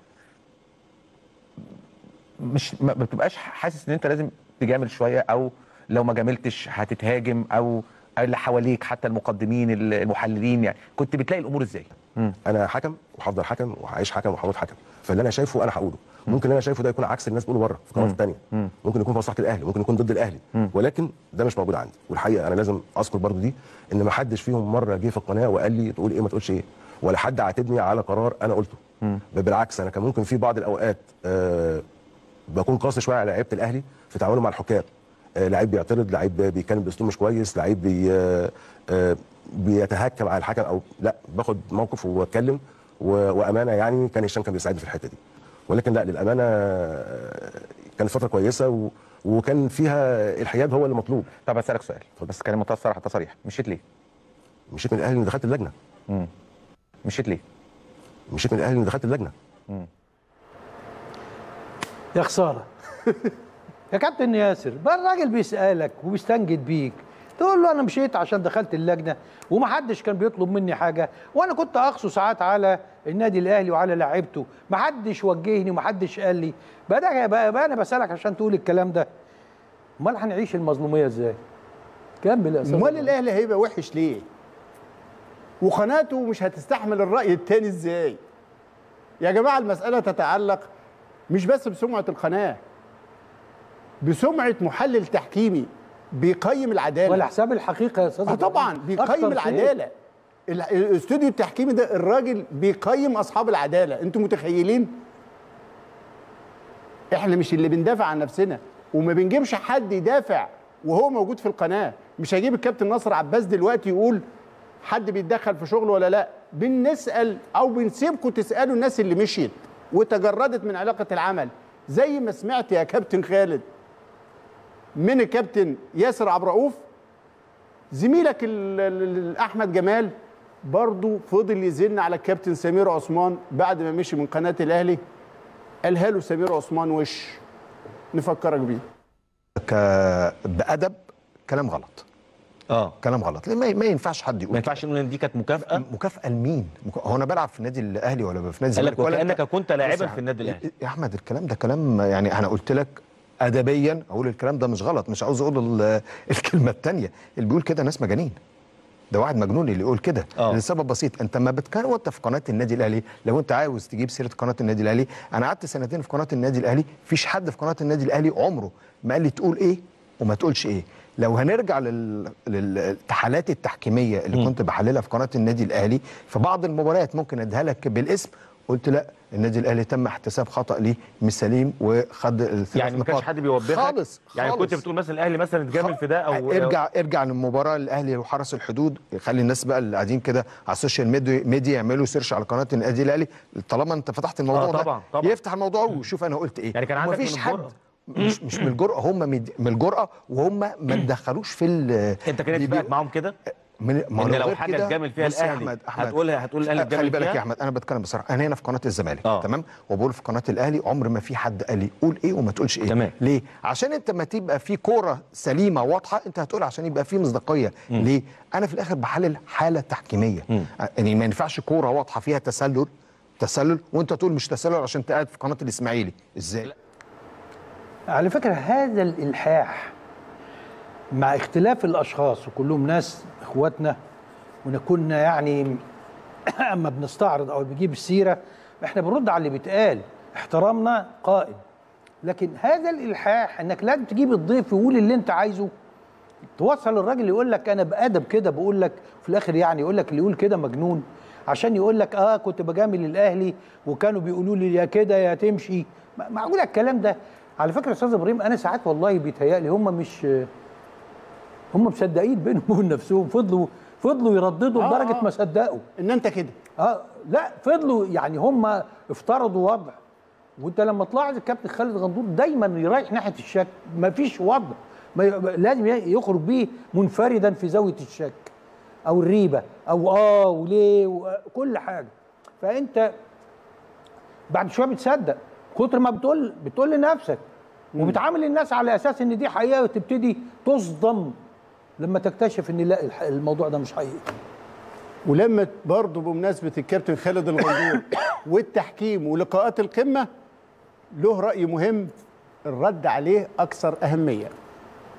Speaker 10: مش ما بتبقاش حاسس ان انت لازم تجامل شويه او لو ما جاملتش هتتهاجم او اللي حواليك حتى المقدمين المحللين يعني كنت بتلاقي الامور ازاي؟
Speaker 11: انا حكم وهفضل حكم وهعيش حكم وهموت حكم فاللي انا شايفه انا هقوله ممكن اللي انا شايفه ده يكون عكس الناس بيقولوا بره في القنوات الثانيه ممكن يكون في مصلحه الاهلي ممكن يكون ضد الاهلي ولكن ده مش موجود عندي والحقيقه انا لازم اذكر برضو دي ان ما حدش فيهم مره جه في القناه وقال لي تقول ايه ما تقولش ايه ولا حد عاتبني على قرار انا قلته بل بالعكس انا كان ممكن في بعض الاوقات آه بكون قاسي شويه على لعيبه الاهلي في تعامله مع الحكام آه لعيب بيعترض لعيب بيتكلم باسلوب مش كويس لعيب بي آه آه بيتهكم على الحكم او لا باخد موقف واتكلم و- وامانه يعني كان هشام كان بيساعدني في الحته دي ولكن لا للامانه آه، كانت فتره كويسه و... وكان فيها الحياد هو اللي مطلوب
Speaker 10: طب اسالك سؤال بس كلام منتهى الصراحه تصريح مشيت ليه؟
Speaker 11: مشيت من الاهلي اني دخلت اللجنه
Speaker 10: مشيت ليه؟
Speaker 11: مشيت من الاهلي اني دخلت اللجنه
Speaker 1: يا خساره يا كابتن ياسر بقى الراجل بيسالك وبيستنجد بيك تقول له انا مشيت عشان دخلت اللجنه ومحدش كان بيطلب مني حاجه وانا كنت اقصو ساعات على النادي الاهلي وعلى لعيبته محدش وجهني ومحدش قال لي بقى, ده بقى, بقى انا بسالك عشان تقول الكلام ده امال هنعيش المظلوميه ازاي كمل يا استاذ
Speaker 2: امال الاهلي هيبقى وحش ليه وقناته مش هتستحمل الراي التاني ازاي يا جماعه المساله تتعلق مش بس بسمعه القناه بسمعه محلل تحكيمي بيقيم العداله
Speaker 1: ولا حساب الحقيقه يا استاذ
Speaker 2: اه طبعا
Speaker 1: أكتر
Speaker 2: بيقيم
Speaker 1: شيء.
Speaker 2: العداله ال- الاستوديو التحكيمي ده الراجل بيقيم اصحاب العداله انتوا متخيلين احنا مش اللي بندافع عن نفسنا وما بنجيبش حد يدافع وهو موجود في القناه مش هجيب الكابتن ناصر عباس دلوقتي يقول حد بيتدخل في شغله ولا لا بنسال او بنسيبكم تسالوا الناس اللي مشيت وتجردت من علاقه العمل زي ما سمعت يا كابتن خالد من الكابتن ياسر عبد الرؤوف زميلك ال- ال- ال- احمد جمال برضه فضل يزن على الكابتن سمير عثمان بعد ما مشي من قناه الاهلي قالها له سمير عثمان وش نفكرك بيه
Speaker 12: ك... بادب كلام غلط
Speaker 13: اه
Speaker 12: كلام غلط لأن ما, ما ينفعش حد يقول
Speaker 13: ما ينفعش نقول ان دي كانت مكافاه
Speaker 12: مكافاه لمين مك... هو انا بلعب في النادي الاهلي ولا في نادي
Speaker 13: قال لك
Speaker 12: الزمالك ولا
Speaker 13: وكانك
Speaker 12: أنت-
Speaker 13: كنت لاعبا
Speaker 12: بص يا
Speaker 13: في النادي الاهلي
Speaker 12: يا احمد الكلام ده كلام يعني انا قلت لك ادبيا اقول الكلام ده مش غلط مش عاوز اقول ال- الكلمه الثانيه اللي بيقول كده ناس مجانين ده واحد مجنون اللي يقول كده
Speaker 13: آه.
Speaker 12: لسبب بسيط انت ما بتكلم وانت في قناه النادي الاهلي لو انت عاوز تجيب سيره قناه النادي الاهلي انا قعدت سنتين في قناه النادي الاهلي فيش حد في قناه النادي الاهلي عمره ما قال لي تقول ايه وما تقولش ايه لو هنرجع لل... للتحالات التحكيميه اللي
Speaker 13: مم.
Speaker 12: كنت بحللها في قناه النادي الاهلي في بعض المباريات ممكن اديها لك بالاسم قلت لا النادي الاهلي تم احتساب خطا ليه مش سليم وخد الثلاث
Speaker 13: يعني ما كانش
Speaker 12: نقاط.
Speaker 13: حد بيوبخك
Speaker 12: خالص
Speaker 13: يعني
Speaker 12: خالص.
Speaker 13: كنت بتقول مثلا الاهلي مثلا اتجامل في ده او
Speaker 12: ارجع ارجع للمباراه الاهلي وحرس الحدود خلي الناس بقى اللي قاعدين كده على السوشيال ميديا ميديا يعملوا سيرش على قناه النادي الاهلي طالما انت فتحت الموضوع
Speaker 13: آه، طبعاً،
Speaker 12: ده
Speaker 13: طبعاً.
Speaker 12: يفتح الموضوع ويشوف انا قلت ايه
Speaker 13: يعني كان عندك
Speaker 12: مفيش
Speaker 13: من
Speaker 12: حد
Speaker 13: الجرأة.
Speaker 12: مش مش من الجرأه هم من من الجرأه وهم ما تدخلوش في ال-
Speaker 13: انت كانت
Speaker 12: بي-
Speaker 13: اتفقت معاهم كده
Speaker 12: من ما
Speaker 13: ان
Speaker 12: هو
Speaker 13: لو
Speaker 12: غير
Speaker 13: حاجه
Speaker 12: كده-
Speaker 13: اتجامل فيها
Speaker 12: بص يا
Speaker 13: الاهلي
Speaker 12: احمد احمد
Speaker 13: هتقولها هتقول الاهلي اتجامل
Speaker 12: خلي بالك
Speaker 13: فيها؟
Speaker 12: يا احمد انا بتكلم بصراحه انا هنا في قناه الزمالك
Speaker 13: آه.
Speaker 12: تمام وبقول في قناه الاهلي عمر ما في حد قال لي قول ايه وما تقولش ايه
Speaker 13: تمام.
Speaker 12: ليه عشان انت ما تبقى في كوره سليمه واضحه انت هتقول عشان يبقى في مصداقيه ليه انا في الاخر بحلل حاله تحكيميه يعني ما ينفعش كوره واضحه فيها تسلل تسلل وانت تقول مش تسلل عشان انت قاعد في قناه الاسماعيلي ازاي
Speaker 1: على فكرة هذا الإلحاح مع اختلاف الأشخاص وكلهم ناس إخواتنا ونكون يعني أما بنستعرض أو بنجيب السيرة إحنا بنرد على اللي بيتقال احترامنا قائم لكن هذا الإلحاح إنك لازم تجيب الضيف يقول اللي أنت عايزه توصل الراجل يقول لك أنا بأدب كده بقول لك في الآخر يعني يقول لك اللي يقول كده مجنون عشان يقول لك اه كنت بجامل الاهلي وكانوا بيقولوا لي يا كده يا تمشي ما- معقول الكلام ده على فكره يا استاذ ابراهيم انا ساعات والله بيتهيألي هم مش هم مصدقين بينهم وبين نفسهم فضلوا فضلوا يرددوا
Speaker 2: آه،
Speaker 1: لدرجه
Speaker 2: آه.
Speaker 1: ما صدقوا
Speaker 2: ان انت كده
Speaker 1: اه لا فضلوا يعني هم افترضوا وضع وانت لما تلاحظ الكابتن خالد غندور دايما يرايح ناحيه الشك ما فيش وضع ما ي- لازم ي- يخرج بيه منفردا في زاويه الشك او الريبه او اه وليه وكل حاجه فانت بعد شويه بتصدق كتر ما بتقول بتقول لنفسك وبتعامل الناس على اساس ان دي حقيقه وتبتدي تصدم لما تكتشف ان لا الح- الموضوع ده مش حقيقي
Speaker 2: ولما برضه بمناسبه الكابتن خالد الغندور والتحكيم ولقاءات القمه له راي مهم الرد عليه اكثر اهميه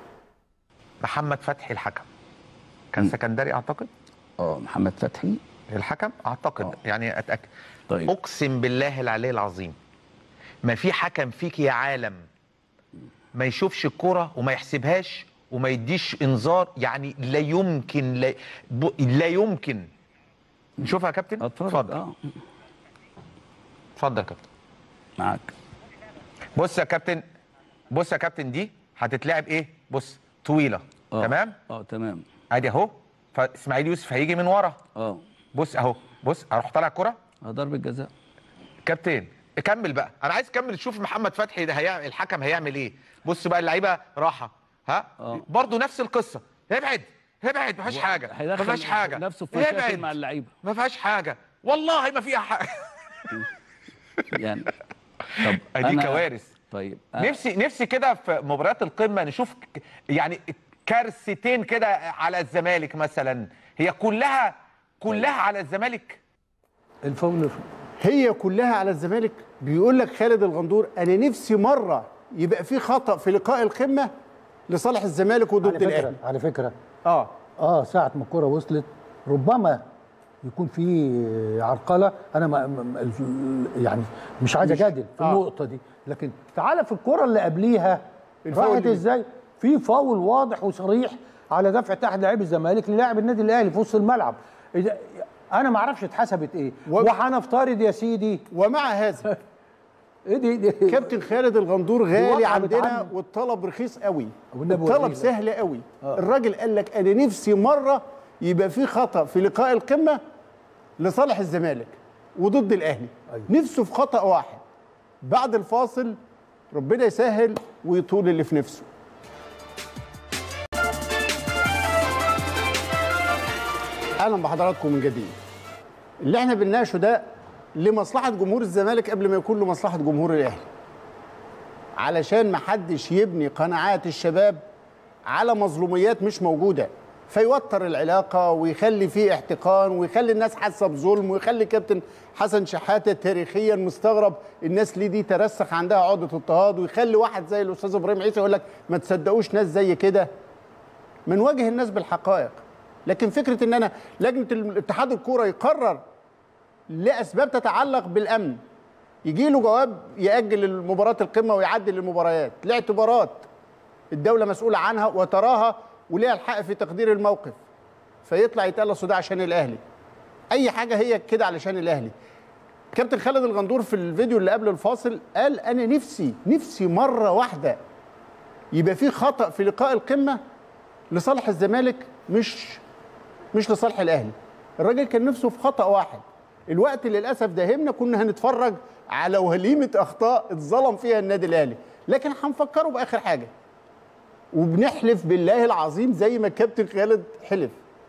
Speaker 10: محمد فتحي الحكم كان سكندري اعتقد
Speaker 14: اه محمد فتحي
Speaker 10: الحكم اعتقد يعني اتاكد طيب. اقسم بالله العلي العظيم ما في حكم فيك يا عالم ما يشوفش الكرة وما يحسبهاش وما يديش انذار يعني لا يمكن لا, ب... لا يمكن نشوفها يا كابتن اتفضل
Speaker 14: اه
Speaker 10: اتفضل يا كابتن
Speaker 14: معاك
Speaker 10: بص يا كابتن بص يا كابتن دي هتتلعب ايه بص طويله
Speaker 14: آه.
Speaker 10: تمام
Speaker 14: اه تمام
Speaker 10: ادي اهو فاسماعيل يوسف هيجي من ورا
Speaker 14: اه
Speaker 10: بص اهو بص اروح طالع الكره
Speaker 14: اه ضربه جزاء
Speaker 10: كابتن كمل بقى انا عايز كمل تشوف محمد فتحي ده هيعمل الحكم هيعمل ايه بص بقى اللعيبه راحه ها برضه نفس القصه ابعد ابعد ما فيهاش حاجه ما
Speaker 14: هيدخل
Speaker 10: فيهاش حاجه
Speaker 14: نفسه في مشاكل
Speaker 10: ابعد
Speaker 14: مع اللعيبه
Speaker 10: ما فيهاش حاجه والله ما فيها حاجه
Speaker 14: يعني طب
Speaker 10: دي
Speaker 14: أنا-
Speaker 10: كوارث
Speaker 14: طيب
Speaker 10: نفسي نفسي كده في مباريات القمه نشوف ك- يعني كارثتين كده على الزمالك مثلا هي كلها كلها على الزمالك
Speaker 1: الفاول
Speaker 2: هي كلها على الزمالك بيقول لك خالد الغندور انا نفسي مره يبقى في خطا في لقاء القمه لصالح الزمالك
Speaker 1: على
Speaker 2: وضد
Speaker 1: فكره
Speaker 2: الاهلي
Speaker 1: على فكره
Speaker 2: اه
Speaker 1: اه ساعه ما الكره وصلت ربما يكون في عرقله انا ما ما- ال- يعني مش عايز
Speaker 2: مش-
Speaker 1: اجادل في
Speaker 2: آه.
Speaker 1: النقطه دي لكن تعالى في الكره اللي قبليها
Speaker 2: الفاول
Speaker 1: راحت
Speaker 2: اللي-
Speaker 1: ازاي في فاول واضح وصريح على دفع تحت لاعب الزمالك للاعب النادي الاهلي في وسط الملعب إذا انا ما اعرفش اتحسبت ايه وهنفترض يا سيدي
Speaker 2: ومع هذا
Speaker 1: ايه دي, دي
Speaker 2: كابتن خالد الغندور
Speaker 1: دي
Speaker 2: غالي
Speaker 1: واقعة
Speaker 2: عندنا
Speaker 1: بتعدي.
Speaker 2: والطلب رخيص قوي
Speaker 1: والنبي
Speaker 2: الطلب
Speaker 1: ورينا.
Speaker 2: سهل قوي الراجل قال لك انا نفسي مره يبقى في خطا في لقاء القمه لصالح الزمالك وضد الاهلي نفسه في خطا واحد بعد الفاصل ربنا يسهل ويطول اللي في نفسه اهلا بحضراتكم من جديد اللي احنا بنناقشه ده لمصلحه جمهور الزمالك قبل ما يكون لمصلحه جمهور الاهلي علشان ما حدش يبني قناعات الشباب على مظلوميات مش موجوده فيوتر العلاقه ويخلي فيه احتقان ويخلي الناس حاسه بظلم ويخلي كابتن حسن شحاته تاريخيا مستغرب الناس ليه دي ترسخ عندها عقده اضطهاد ويخلي واحد زي الاستاذ ابراهيم عيسى يقول لك ما تصدقوش ناس زي كده من وجه الناس بالحقائق لكن فكره ان انا لجنه الاتحاد الكوره يقرر لاسباب تتعلق بالامن يجي له جواب ياجل المباراه القمه ويعدل المباريات لاعتبارات الدوله مسؤوله عنها وتراها وليها الحق في تقدير الموقف فيطلع يتقال اصل ده عشان الاهلي اي حاجه هي كده علشان الاهلي كابتن خالد الغندور في الفيديو اللي قبل الفاصل قال انا نفسي نفسي مره واحده يبقى في خطا في لقاء القمه لصالح الزمالك مش مش لصالح الاهلي الراجل كان نفسه في خطا واحد الوقت للاسف داهمنا كنا هنتفرج على وليمه اخطاء اتظلم فيها النادي الاهلي لكن هنفكره باخر حاجه وبنحلف بالله العظيم زي ما الكابتن خالد حلف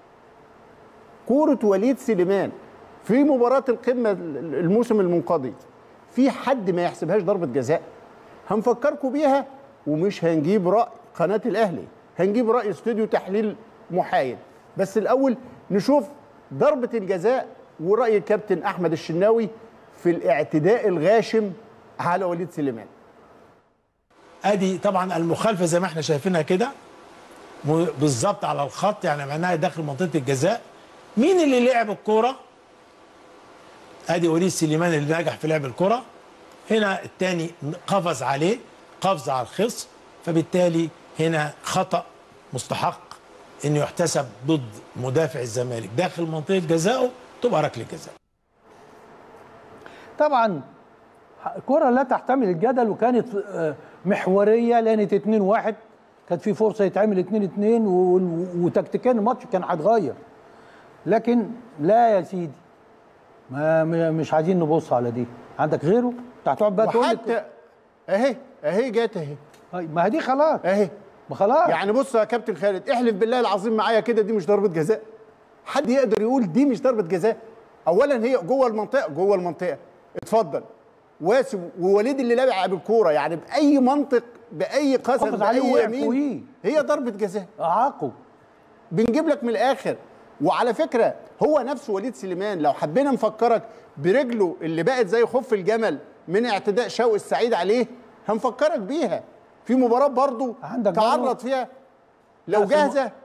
Speaker 2: كوره وليد سليمان في مباراه القمه الموسم المنقضي في حد ما يحسبهاش ضربه جزاء هنفكركم بيها ومش هنجيب راي قناه الاهلي هنجيب راي استوديو تحليل محايد بس الاول نشوف ضربه الجزاء وراي الكابتن احمد الشناوي في الاعتداء الغاشم على وليد سليمان
Speaker 15: ادي طبعا المخالفه زي ما احنا شايفينها كده م- بالظبط على الخط يعني معناها داخل منطقه الجزاء مين اللي لعب الكوره ادي وليد سليمان اللي نجح في لعب الكره هنا الثاني قفز عليه قفز على الخصم فبالتالي هنا خطا مستحق انه يحتسب ضد مدافع الزمالك داخل منطقه جزائه تبقى ركله جزاء
Speaker 1: طبعا كرة لا تحتمل الجدل وكانت آه، محورية لانت 2 1 كانت في فرصة يتعمل 2 2 وتكتيكيا الماتش كان هيتغير لكن لا يا سيدي ما م- مش عايزين نبص على دي عندك غيره انت هتقعد بقى تقول لي
Speaker 2: وحتى اهي اهي جت اهي
Speaker 1: ما هي دي خلاص
Speaker 2: اهي
Speaker 1: ما خلاص
Speaker 2: يعني بص يا كابتن خالد احلف بالله العظيم معايا كده دي مش ضربه جزاء حد يقدر يقول دي مش ضربه جزاء اولا هي جوه المنطقه جوه المنطقه اتفضل واسم ووليد اللي لعب بالكوره يعني باي منطق باي قسم
Speaker 1: قفز عليه
Speaker 2: باي
Speaker 1: ووقع
Speaker 2: يمين
Speaker 1: فوقيه.
Speaker 2: هي ضربه جزاء
Speaker 1: اعاقه
Speaker 2: بنجيب لك من الاخر وعلى فكره هو نفسه وليد سليمان لو حبينا نفكرك برجله اللي بقت زي خف الجمل من اعتداء شوقي السعيد عليه هنفكرك بيها في مباراه برضو
Speaker 1: عندك
Speaker 2: تعرض
Speaker 1: برضو-
Speaker 2: فيها لو
Speaker 1: لا، في
Speaker 2: جاهزه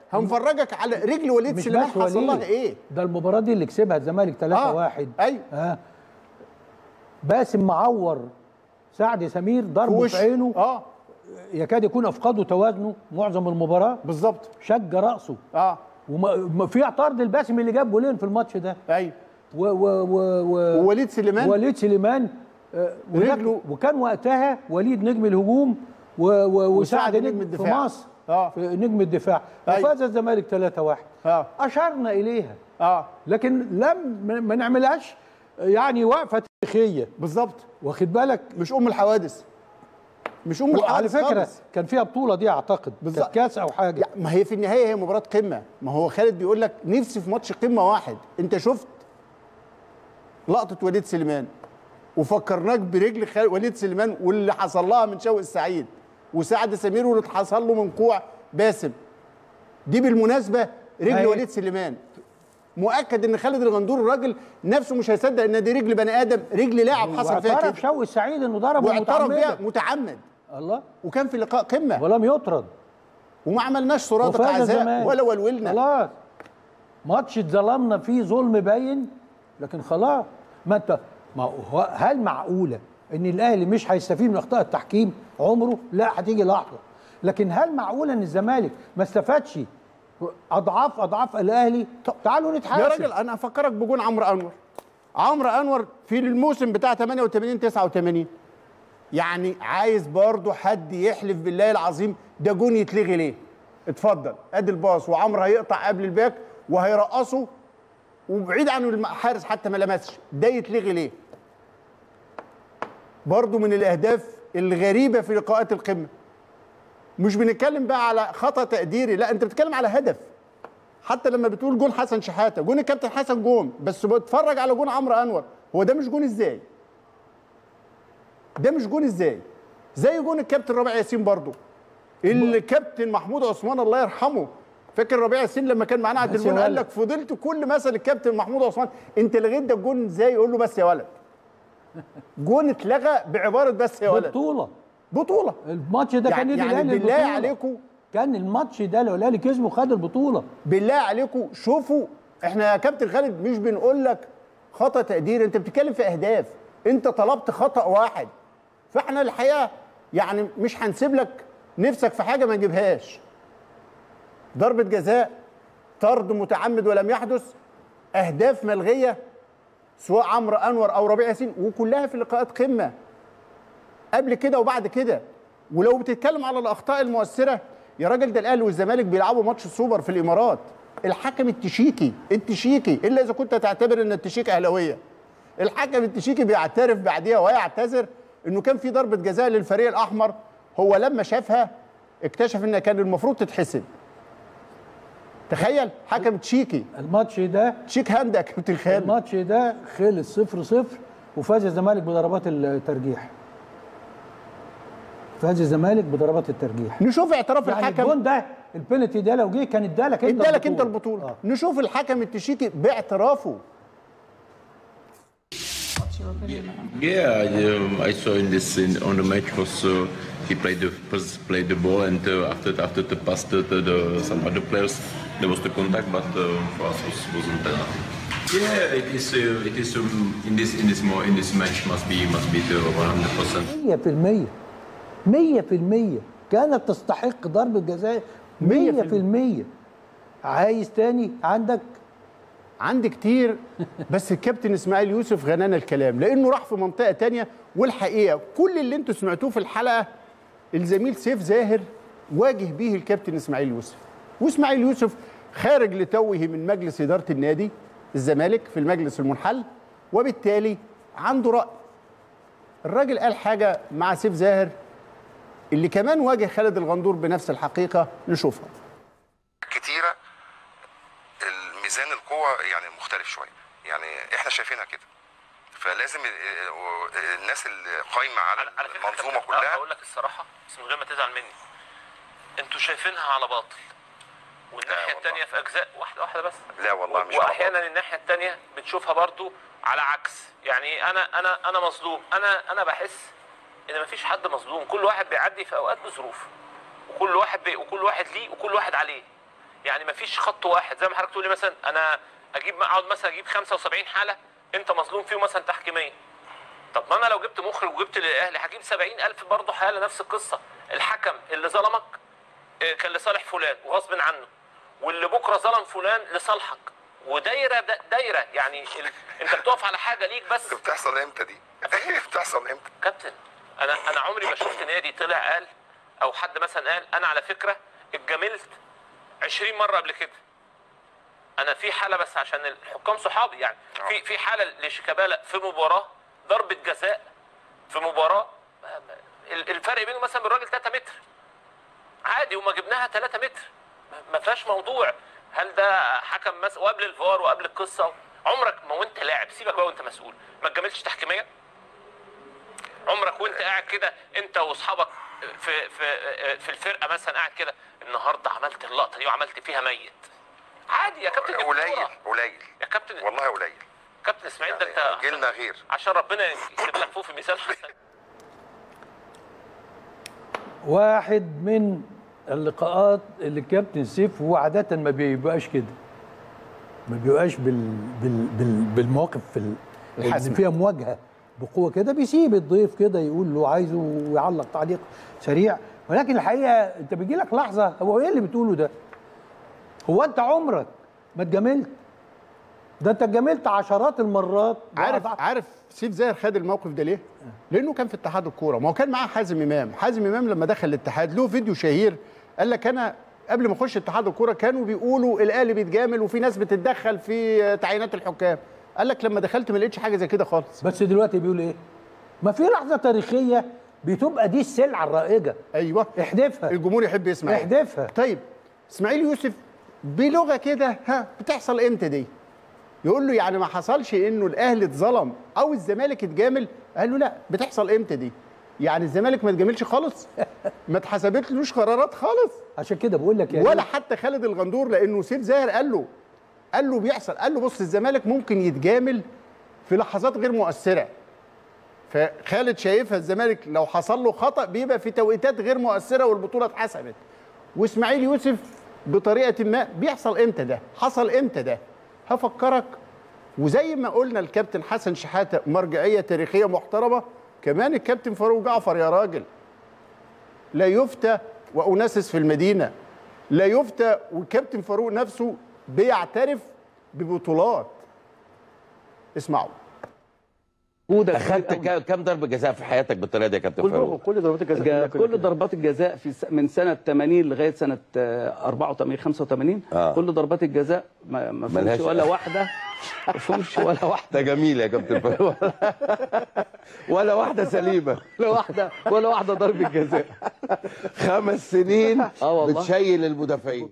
Speaker 2: هنفرجك على رجل وليد
Speaker 1: مش
Speaker 2: سليمان
Speaker 1: بس
Speaker 2: حصل
Speaker 1: وليد
Speaker 2: لها ايه
Speaker 1: ده المباراه دي اللي كسبها الزمالك 3-1
Speaker 2: آه، أيوة.
Speaker 1: ها باسم معور سعد سمير
Speaker 2: في
Speaker 1: ضربه
Speaker 2: وش.
Speaker 1: في عينه
Speaker 2: اه
Speaker 1: يكاد يكون افقده توازنه معظم المباراه
Speaker 2: بالظبط
Speaker 1: شج راسه
Speaker 2: اه
Speaker 1: وفي اعتراض الباسم اللي جاب جولين في الماتش ده
Speaker 2: ايوه
Speaker 1: و و و و
Speaker 2: ووليد سليمان
Speaker 1: وليد سليمان آه، وده-
Speaker 2: رجله-
Speaker 1: وكان وقتها وليد نجم الهجوم و و وسعد
Speaker 2: وسعد نجم
Speaker 1: نجم في
Speaker 2: الدفاع.
Speaker 1: مصر
Speaker 2: اه
Speaker 1: في نجم الدفاع
Speaker 2: أيوة.
Speaker 1: وفاز الزمالك 3-1
Speaker 2: اه
Speaker 1: اشرنا اليها
Speaker 2: اه
Speaker 1: لكن لم ما- ما نعملهاش يعني وقفه تاريخيه
Speaker 2: بالظبط
Speaker 1: واخد بالك
Speaker 2: مش ام الحوادث مش ام
Speaker 1: وعلى
Speaker 2: الحوادث
Speaker 1: فكره
Speaker 2: خالص.
Speaker 1: كان فيها بطوله دي اعتقد
Speaker 2: بالظبط.
Speaker 1: كانت كاس او حاجه
Speaker 2: يعني ما هي في النهايه هي مباراه قمه ما هو خالد بيقول لك نفسي في ماتش قمه واحد انت شفت لقطه وليد سليمان وفكرناك برجل خالد وليد سليمان واللي حصل لها من شوقي السعيد وسعد سمير واللي حصل له من كوع باسم دي بالمناسبه رجل
Speaker 1: أيوة.
Speaker 2: وليد سليمان مؤكد ان خالد الغندور الراجل نفسه مش هيصدق ان دي رجل بني ادم رجل لاعب حصل فيها
Speaker 1: واعترف
Speaker 2: كده
Speaker 1: شوقي السعيد انه ضربه
Speaker 2: واعترف بيها
Speaker 1: متعمدا
Speaker 2: متعمد
Speaker 1: الله
Speaker 2: وكان في لقاء قمه
Speaker 1: ولم يطرد
Speaker 2: وما عملناش صرادق
Speaker 1: وفاز
Speaker 2: عزاء
Speaker 1: الزمالك.
Speaker 2: ولا ولولنا
Speaker 1: خلاص ماتش اتظلمنا فيه ظلم باين لكن خلاص ما انت ما هو هل معقوله ان الاهلي مش هيستفيد من اخطاء التحكيم عمره لا هتيجي لحظه لكن هل معقوله ان الزمالك ما استفادش اضعاف اضعاف الاهلي تعالوا نتحاسب
Speaker 2: يا راجل انا افكرك بجون عمرو انور عمرو انور في الموسم بتاع 88 89 يعني عايز برضه حد يحلف بالله العظيم ده جون يتلغي ليه اتفضل ادي الباص وعمرو هيقطع قبل الباك وهيرقصه وبعيد عن الحارس حتى ما لمسش ده يتلغي ليه برضه من الاهداف الغريبه في لقاءات القمه مش بنتكلم بقى على خطا تقديري لا انت بتتكلم على هدف حتى لما بتقول جون حسن شحاته جون الكابتن حسن جون بس بتفرج على جون عمرو انور هو ده مش جون ازاي ده مش جون ازاي زي جون الكابتن ربيع ياسين برضو اللي كابتن محمود عثمان الله يرحمه فاكر ربيع ياسين لما كان معانا على
Speaker 1: بس يا
Speaker 2: التليفون قال
Speaker 1: ولد.
Speaker 2: لك فضلت كل مثل الكابتن محمود عثمان انت لغيت ده الجون ازاي يقول له بس يا ولد جون اتلغى بعباره بس يا ولد
Speaker 1: بطوله
Speaker 2: بطوله
Speaker 1: الماتش ده كان
Speaker 2: يعني,
Speaker 1: نادي
Speaker 2: يعني
Speaker 1: الاهلي
Speaker 2: بالله
Speaker 1: البطولة.
Speaker 2: عليكم
Speaker 1: كان الماتش ده لو الاهلي كسبه خد البطوله
Speaker 2: بالله عليكم شوفوا احنا يا كابتن خالد مش بنقول لك خطا تقدير انت بتتكلم في اهداف انت طلبت خطا واحد فاحنا الحقيقه يعني مش هنسيب لك نفسك في حاجه ما نجيبهاش ضربه جزاء طرد متعمد ولم يحدث اهداف ملغيه سواء عمرو انور او ربيع ياسين وكلها في لقاءات قمه قبل كده وبعد كده ولو بتتكلم على الاخطاء المؤثره يا راجل ده الاهلي والزمالك بيلعبوا ماتش سوبر في الامارات الحكم التشيكي التشيكي الا اذا كنت تعتبر ان التشيك اهلاويه الحكم التشيكي بيعترف بعديها ويعتذر انه كان في ضربه جزاء للفريق الاحمر هو لما شافها اكتشف انها كان المفروض تتحسب تخيل حكم تشيكي
Speaker 1: الماتش ده
Speaker 2: تشيك هاند يا كابتن خالد
Speaker 1: الماتش ده خلص 0 0 وفاز الزمالك بضربات الترجيح فاز الزمالك بضربات الترجيح
Speaker 2: نشوف اعتراف
Speaker 1: يعني
Speaker 2: الحكم
Speaker 1: الجون ده البنالتي ده لو جه كان ادالك انت
Speaker 2: ادالك انت البطوله آه. نشوف الحكم التشيكي باعترافه
Speaker 16: Yeah, I, um, I saw in this in, on the match was uh, he played the first played the ball and uh, after after the pass to, to the, some other players there was the contact, but uh, for us was wasn't enough. Yeah, it is uh, it is um, in this in this more in this match must be must be the 100
Speaker 1: 100% 100% كانت تستحق ضربة جزاء 100% عايز تاني عندك
Speaker 2: عندي كتير بس الكابتن اسماعيل يوسف غنانا الكلام لانه راح في منطقه تانية والحقيقه كل اللي انتوا سمعتوه في الحلقه الزميل سيف زاهر واجه بيه الكابتن اسماعيل يوسف واسماعيل يوسف خارج لتوه من مجلس اداره النادي الزمالك في المجلس المنحل وبالتالي عنده راي الراجل قال حاجه مع سيف زاهر اللي كمان واجه خالد الغندور بنفس الحقيقه نشوفها
Speaker 17: كتيره الميزان القوه يعني مختلف شويه يعني احنا شايفينها كده فلازم الناس اللي قايمه على,
Speaker 18: على
Speaker 17: المنظومه كلها
Speaker 18: اقول لك الصراحه بس من غير ما تزعل مني انتوا شايفينها على باطل والناحيه الثانيه في اجزاء واحده واحده بس
Speaker 17: لا والله مش
Speaker 18: واحيانا الناحيه الثانيه بتشوفها برضو على عكس يعني انا انا انا مظلوم انا انا بحس ان مفيش حد مظلوم كل واحد بيعدي في اوقات بظروف وكل واحد بي وكل واحد ليه وكل واحد عليه يعني مفيش خط واحد زي ما حضرتك تقول لي مثلا انا اجيب اقعد مثلا اجيب 75 حاله انت مظلوم فيهم مثلا تحكيميا طب ما انا لو جبت مخرج وجبت للاهلي هجيب 70000 برضه حاله نفس القصه الحكم اللي ظلمك آه، كان لصالح فلان وغصب عنه واللي بكره ظلم فلان لصالحك ودايره دا- دايره يعني ال... انت بتقف على حاجه ليك بس
Speaker 17: بتحصل امتى دي؟ بتحصل امتى؟
Speaker 18: كابتن انا انا عمري ما شفت نادي طلع قال او حد مثلا قال انا على فكره اتجاملت 20 مره قبل كده انا في حاله بس عشان الحكام صحابي يعني في في حاله لشيكابالا في مباراه ضربه جزاء في مباراه ال- الفرق بينه مثلا بالراجل 3 متر عادي وما جبناها 3 متر ما- ما فيهاش موضوع هل ده حكم مثلا وقبل الفار وقبل القصه عمرك ما وانت لاعب سيبك بقى وانت مسؤول ما تجاملش تحكيميا عمرك وانت قاعد كده انت واصحابك في في في الفرقه مثلا قاعد كده النهارده عملت اللقطه دي وعملت فيها ميت عادي يا كابتن دي
Speaker 17: قليل
Speaker 18: بطولة.
Speaker 17: قليل
Speaker 18: يا كابتن
Speaker 17: والله قليل
Speaker 18: كابتن اسماعيل ده انت
Speaker 17: جيلنا غير
Speaker 18: عشان ربنا يكتب لك فوق في ميزان حسن
Speaker 1: واحد من اللقاءات اللي الكابتن سيف هو عادة ما بيبقاش كده ما بيبقاش بال... بال... بال... بالمواقف في ال...
Speaker 2: الحاسمة.
Speaker 1: اللي فيها مواجهة بقوة كده بيسيب الضيف كده يقول له عايزه ويعلق تعليق سريع ولكن الحقيقة انت بيجي لك لحظة هو ايه اللي بتقوله ده؟ هو انت عمرك ما اتجاملت ده انت اتجاملت عشرات المرات
Speaker 2: عارف عارف سيف زاهر خد الموقف ده ليه؟ لانه كان في اتحاد الكوره ما هو كان معاه حازم امام حازم امام لما دخل الاتحاد له فيديو شهير قال لك انا قبل ما اخش اتحاد الكوره كانوا بيقولوا الاهلي بيتجامل وفي ناس بتتدخل في تعيينات الحكام قال لك لما دخلت ما لقيتش حاجه زي كده خالص
Speaker 1: بس دلوقتي بيقول ايه؟ ما في لحظة تاريخية بتبقى دي السلعة الرائجة
Speaker 2: ايوه
Speaker 1: احذفها
Speaker 2: الجمهور يحب يسمع
Speaker 1: احذفها
Speaker 2: طيب اسماعيل يوسف بلغه كده ها بتحصل امتى دي؟ يقول له يعني ما حصلش انه الاهلي اتظلم او الزمالك اتجامل قال له لا بتحصل امتى دي؟ يعني الزمالك ما اتجاملش خالص ما اتحسبتلوش قرارات خالص
Speaker 1: عشان كده بقول لك يا
Speaker 2: ولا حتى خالد الغندور لانه سيف زاهر قال له قال له بيحصل قال له بص الزمالك ممكن يتجامل في لحظات غير مؤثره فخالد شايفها الزمالك لو حصل له خطا بيبقى في توقيتات غير مؤثره والبطوله اتحسبت واسماعيل يوسف بطريقه ما بيحصل امتى ده حصل امتى ده هفكرك وزي ما قلنا الكابتن حسن شحاته مرجعيه تاريخيه محترمه كمان الكابتن فاروق جعفر يا راجل لا يفتى واناسس في المدينه لا يفتى والكابتن فاروق نفسه بيعترف ببطولات اسمعوا
Speaker 3: اخدت كام- كام ضربه جزاء في حياتك بالطريقه دي يا كابتن فاروق؟
Speaker 14: كل ضربات الجزاء كل ضربات الجزاء في س- من سنه 80 لغايه سنه آه، 84 85
Speaker 3: آه.
Speaker 14: كل ضربات الجزاء ما ما فيهمش
Speaker 3: ملهاش-
Speaker 14: ولا واحده ما فيهمش ولا واحده
Speaker 3: ده جميل يا كابتن فاروق ولا واحده سليمه
Speaker 14: ولا واحده ولا واحده ضربه جزاء
Speaker 3: خمس سنين
Speaker 14: اه والله
Speaker 3: بتشيل المدافعين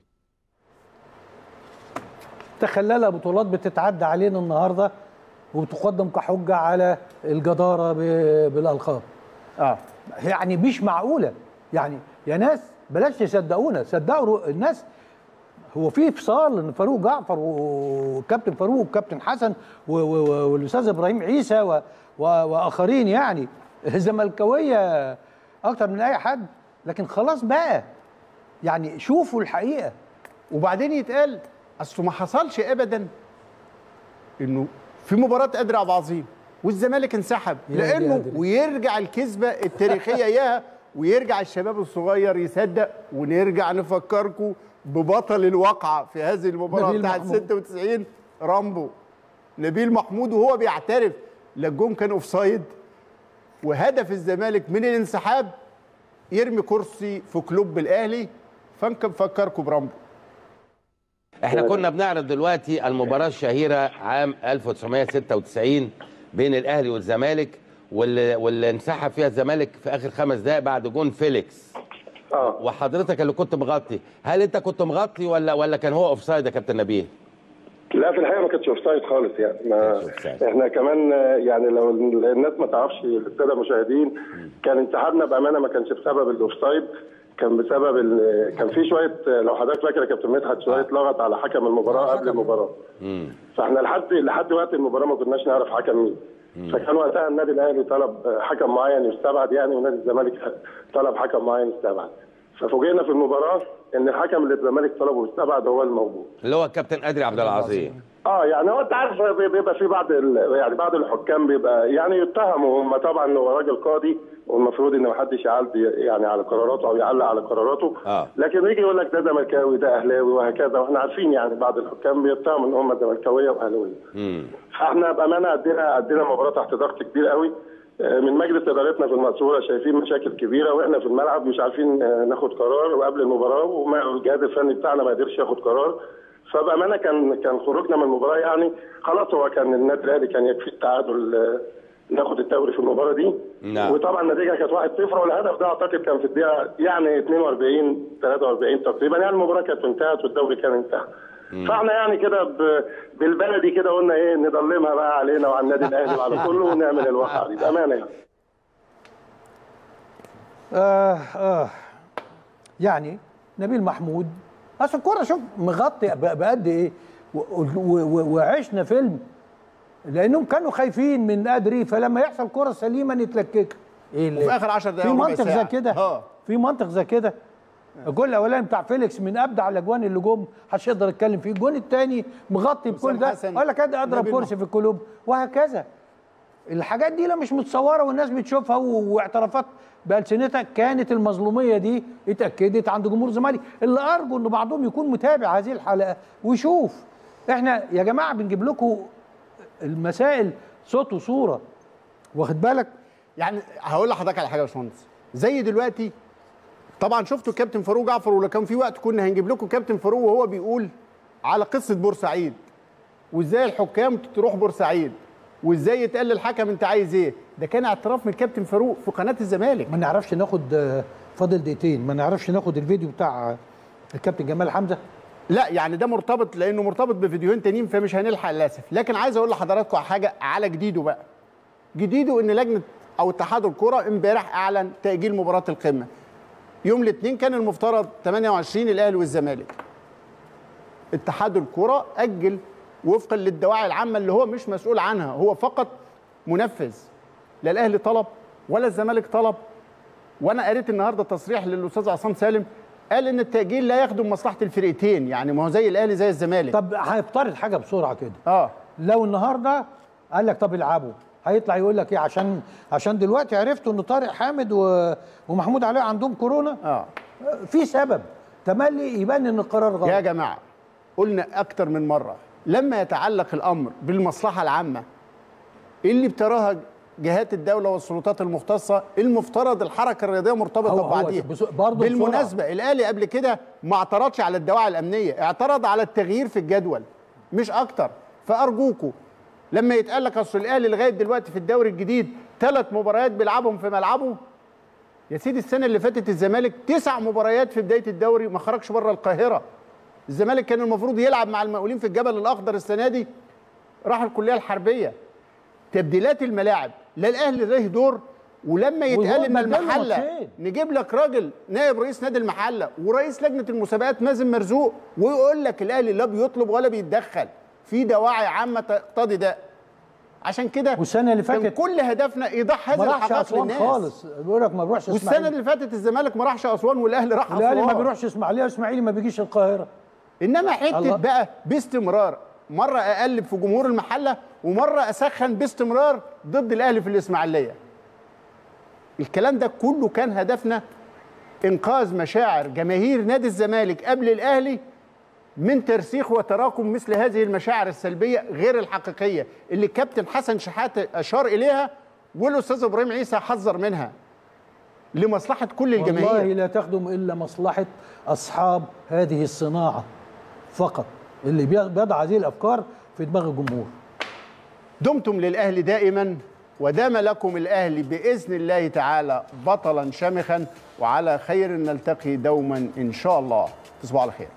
Speaker 1: تخللها بطولات بتتعدى علينا النهارده وبتقدم كحجه على الجداره ب- بالالقاب.
Speaker 2: اه
Speaker 1: يعني مش معقوله يعني يا ناس بلاش تصدقونا صدقوا رو- الناس هو في فصال ان فاروق جعفر وكابتن فاروق وكابتن حسن و- و- والاستاذ ابراهيم عيسى و- و- واخرين يعني الزملكاويه اكتر من اي حد لكن خلاص بقى يعني شوفوا الحقيقه
Speaker 2: وبعدين يتقال اصله ما حصلش ابدا انه في مباراه قادر عبد العظيم والزمالك انسحب
Speaker 1: يا
Speaker 2: لانه
Speaker 1: قادر.
Speaker 2: ويرجع الكذبه التاريخيه اياها ويرجع الشباب الصغير يصدق ونرجع نفكركم ببطل الواقعه في هذه المباراه
Speaker 1: نبيل
Speaker 2: بتاعت
Speaker 1: محمود.
Speaker 2: 96 رامبو نبيل محمود وهو بيعترف لا الجون كان اوفسايد وهدف الزمالك من الانسحاب يرمي كرسي في كلوب الاهلي فنفكركم برامبو
Speaker 3: احنا كنا بنعرض دلوقتي المباراة الشهيرة عام 1996 بين الاهلي والزمالك واللي, واللي انسحب فيها الزمالك في اخر خمس دقائق بعد جون فيليكس
Speaker 19: اه
Speaker 3: وحضرتك اللي كنت مغطي هل انت كنت مغطي ولا ولا كان هو اوفسايد يا كابتن نبيل
Speaker 19: لا في الحقيقه ما كانتش اوف سايد خالص يعني ما احنا كمان آه، يعني لو الناس ما تعرفش الساده المشاهدين كان انسحابنا بامانه ما كانش بسبب الاوف سايد كان بسبب ال- كان في شويه آه، لو حضرتك فاكر يا كابتن مدحت شويه لغط على حكم المباراه قبل المباراه فاحنا لحد لحد وقت المباراه ما كناش نعرف حكم مين فكان وقتها النادي الاهلي طلب حكم معين يستبعد يعني ونادي الزمالك طلب حكم معين يستبعد ففوجئنا في المباراه ان الحكم اللي الزمالك طلبه واستبعد هو الموجود
Speaker 20: اللي هو الكابتن ادري عبد العظيم
Speaker 19: اه يعني هو انت عارف بيبقى في بعض ال- يعني بعض الحكام بيبقى يعني يتهموا هم طبعا هو راجل قاضي والمفروض ان ما حدش يعلق يعني على قراراته او يعلق على قراراته
Speaker 20: اه
Speaker 19: لكن يجي يقول لك ده زملكاوي ده اهلاوي وهكذا واحنا عارفين يعني بعض الحكام بيتهموا ان هم زملكاويه واهلاويه
Speaker 20: امم
Speaker 19: فاحنا بامانه ادينا ادينا مباراه تحت ضغط كبير قوي آه، من مجلس ادارتنا في المقصوره شايفين مشاكل كبيره واحنا في الملعب مش عارفين آه، ناخد قرار وقبل المباراه والجهاز الفني بتاعنا ما قدرش ياخد قرار فبامانه كان كان خروجنا من المباراه يعني خلاص هو كان النادي الاهلي كان يكفي التعادل آه، ناخد الدوري في المباراه دي
Speaker 20: نعم.
Speaker 19: وطبعا النتيجه كانت 1-0 والهدف ده اعتقد كان في الدقيقه يعني 42 43 تقريبا يعني المباراه كانت انتهت والدوري كان انتهى فاحنا يعني كده ب- بالبلدي كده قلنا ايه نضلمها بقى علينا وعلى النادي الاهلي وعلى كله ونعمل الواقعه دي بامانه يعني
Speaker 1: آه آه يعني نبيل محمود اصل الكوره شوف مغطي ب- بقد ايه و- و- و- وعشنا فيلم لانهم كانوا خايفين من ادري فلما يحصل كره سليمه نتلكك ايه اللي-
Speaker 2: وفي آخر 10 دقايق
Speaker 1: في
Speaker 2: وربع
Speaker 1: منطق
Speaker 2: ساعة.
Speaker 1: زي كده
Speaker 2: آه.
Speaker 1: في منطق زي كده الجول الاولاني بتاع فيليكس من ابدع الاجوان اللي جم محدش يقدر يتكلم فيه الجون الثاني مغطي بكل
Speaker 2: حسام
Speaker 1: ده
Speaker 2: حسن،
Speaker 1: اقول لك ادي اضرب
Speaker 2: نبيل
Speaker 1: كرسي في القلوب وهكذا الحاجات دي لا مش متصوره والناس بتشوفها و- واعترافات بالسنتها كانت المظلوميه دي اتاكدت عند جمهور الزمالك اللي ارجو ان بعضهم يكون متابع هذه الحلقه ويشوف احنا يا جماعه بنجيب لكم المسائل صوت وصوره واخد بالك
Speaker 2: يعني هقول لحضرتك على حاجه يا باشمهندس زي دلوقتي طبعا شفتوا كابتن فاروق جعفر ولو كان في وقت كنا هنجيب لكم كابتن فاروق وهو بيقول على قصه بورسعيد وازاي الحكام تروح بورسعيد وازاي يتقال للحكم انت عايز ايه ده كان اعتراف من كابتن فاروق في قناه الزمالك
Speaker 1: ما نعرفش ناخد آه، فاضل دقيقتين ما نعرفش ناخد الفيديو بتاع آه، الكابتن جمال حمزه
Speaker 2: لا يعني ده مرتبط لانه مرتبط بفيديوهين تانيين فمش هنلحق للاسف لكن عايز اقول لحضراتكم على حاجه على جديده بقى جديده ان لجنه او اتحاد الكره امبارح اعلن تاجيل مباراه القمه يوم الاثنين كان المفترض 28 الاهلي والزمالك اتحاد الكره اجل وفقا للدواعي العامه اللي هو مش مسؤول عنها هو فقط منفذ لا الاهلي طلب ولا الزمالك طلب وانا قريت النهارده تصريح للاستاذ عصام سالم قال ان التاجيل لا يخدم مصلحه الفرقتين يعني ما هو زي الاهلي زي الزمالك
Speaker 1: طب هيفترض حاجه بسرعه كده
Speaker 2: اه
Speaker 1: لو النهارده قال لك طب العبوا هيطلع يقول لك ايه عشان عشان دلوقتي عرفتوا ان طارق حامد و... ومحمود علاء عندهم كورونا
Speaker 2: اه
Speaker 1: في سبب تملي يبان ان القرار غلط
Speaker 2: يا جماعه قلنا اكتر من مره لما يتعلق الامر بالمصلحه العامه اللي بتراها جهات الدوله والسلطات المختصه المفترض الحركه الرياضيه مرتبطه
Speaker 1: هو- هو
Speaker 2: ببعضيها
Speaker 1: بس- برضه
Speaker 2: بالمناسبه الاهلي قبل كده ما اعترضش على الدواعي الامنيه اعترض على التغيير في الجدول مش اكتر فارجوكوا لما يتقال لك اصل الاهلي لغايه دلوقتي في الدوري الجديد ثلاث مباريات بيلعبهم في ملعبه يا سيدي السنه اللي فاتت الزمالك تسع مباريات في بدايه الدوري ما خرجش بره القاهره الزمالك كان المفروض يلعب مع المقاولين في الجبل الاخضر السنه دي راح الكليه الحربيه تبديلات الملاعب لا الاهلي له دور ولما يتقال
Speaker 1: وهو
Speaker 2: ان
Speaker 1: بدله
Speaker 2: المحله
Speaker 1: ماتشين.
Speaker 2: نجيب لك راجل نائب رئيس نادي المحله ورئيس لجنه المسابقات مازن مرزوق ويقول لك الاهلي لا بيطلب ولا بيتدخل في دواعي عامه تقتضي ده عشان كده
Speaker 1: والسنه اللي
Speaker 2: كان
Speaker 1: فاتت
Speaker 2: كل هدفنا ايضاح هذه
Speaker 1: ما راحش
Speaker 2: الحقائق
Speaker 1: اسوان
Speaker 2: للناس
Speaker 1: خالص بيقول لك ما بيروحش
Speaker 2: والسنه
Speaker 1: اسماعيليه
Speaker 2: اللي فاتت الزمالك ما راحش اسوان والاهلي راح
Speaker 1: الاهلي ما
Speaker 2: اسوان
Speaker 1: بيروحش اسماعيليه واسماعيلي ما بيجيش القاهره
Speaker 2: انما حته
Speaker 1: الله.
Speaker 2: بقى باستمرار مره اقلب في جمهور المحله ومره اسخن باستمرار ضد الاهلي في الاسماعيليه الكلام ده كله كان هدفنا انقاذ مشاعر جماهير نادي الزمالك قبل الاهلي من ترسيخ وتراكم مثل هذه المشاعر السلبيه غير الحقيقيه اللي الكابتن حسن شحاته اشار اليها والاستاذ ابراهيم عيسى حذر منها لمصلحه كل الجماهير
Speaker 1: والله لا تخدم الا مصلحه اصحاب هذه الصناعه فقط اللي بي- بيضع هذه الافكار في دماغ الجمهور
Speaker 2: دمتم للأهلي دائما ودام لكم الأهلي بإذن الله تعالى بطلا شامخا وعلى خير نلتقي دوما إن شاء الله تصبحوا على خير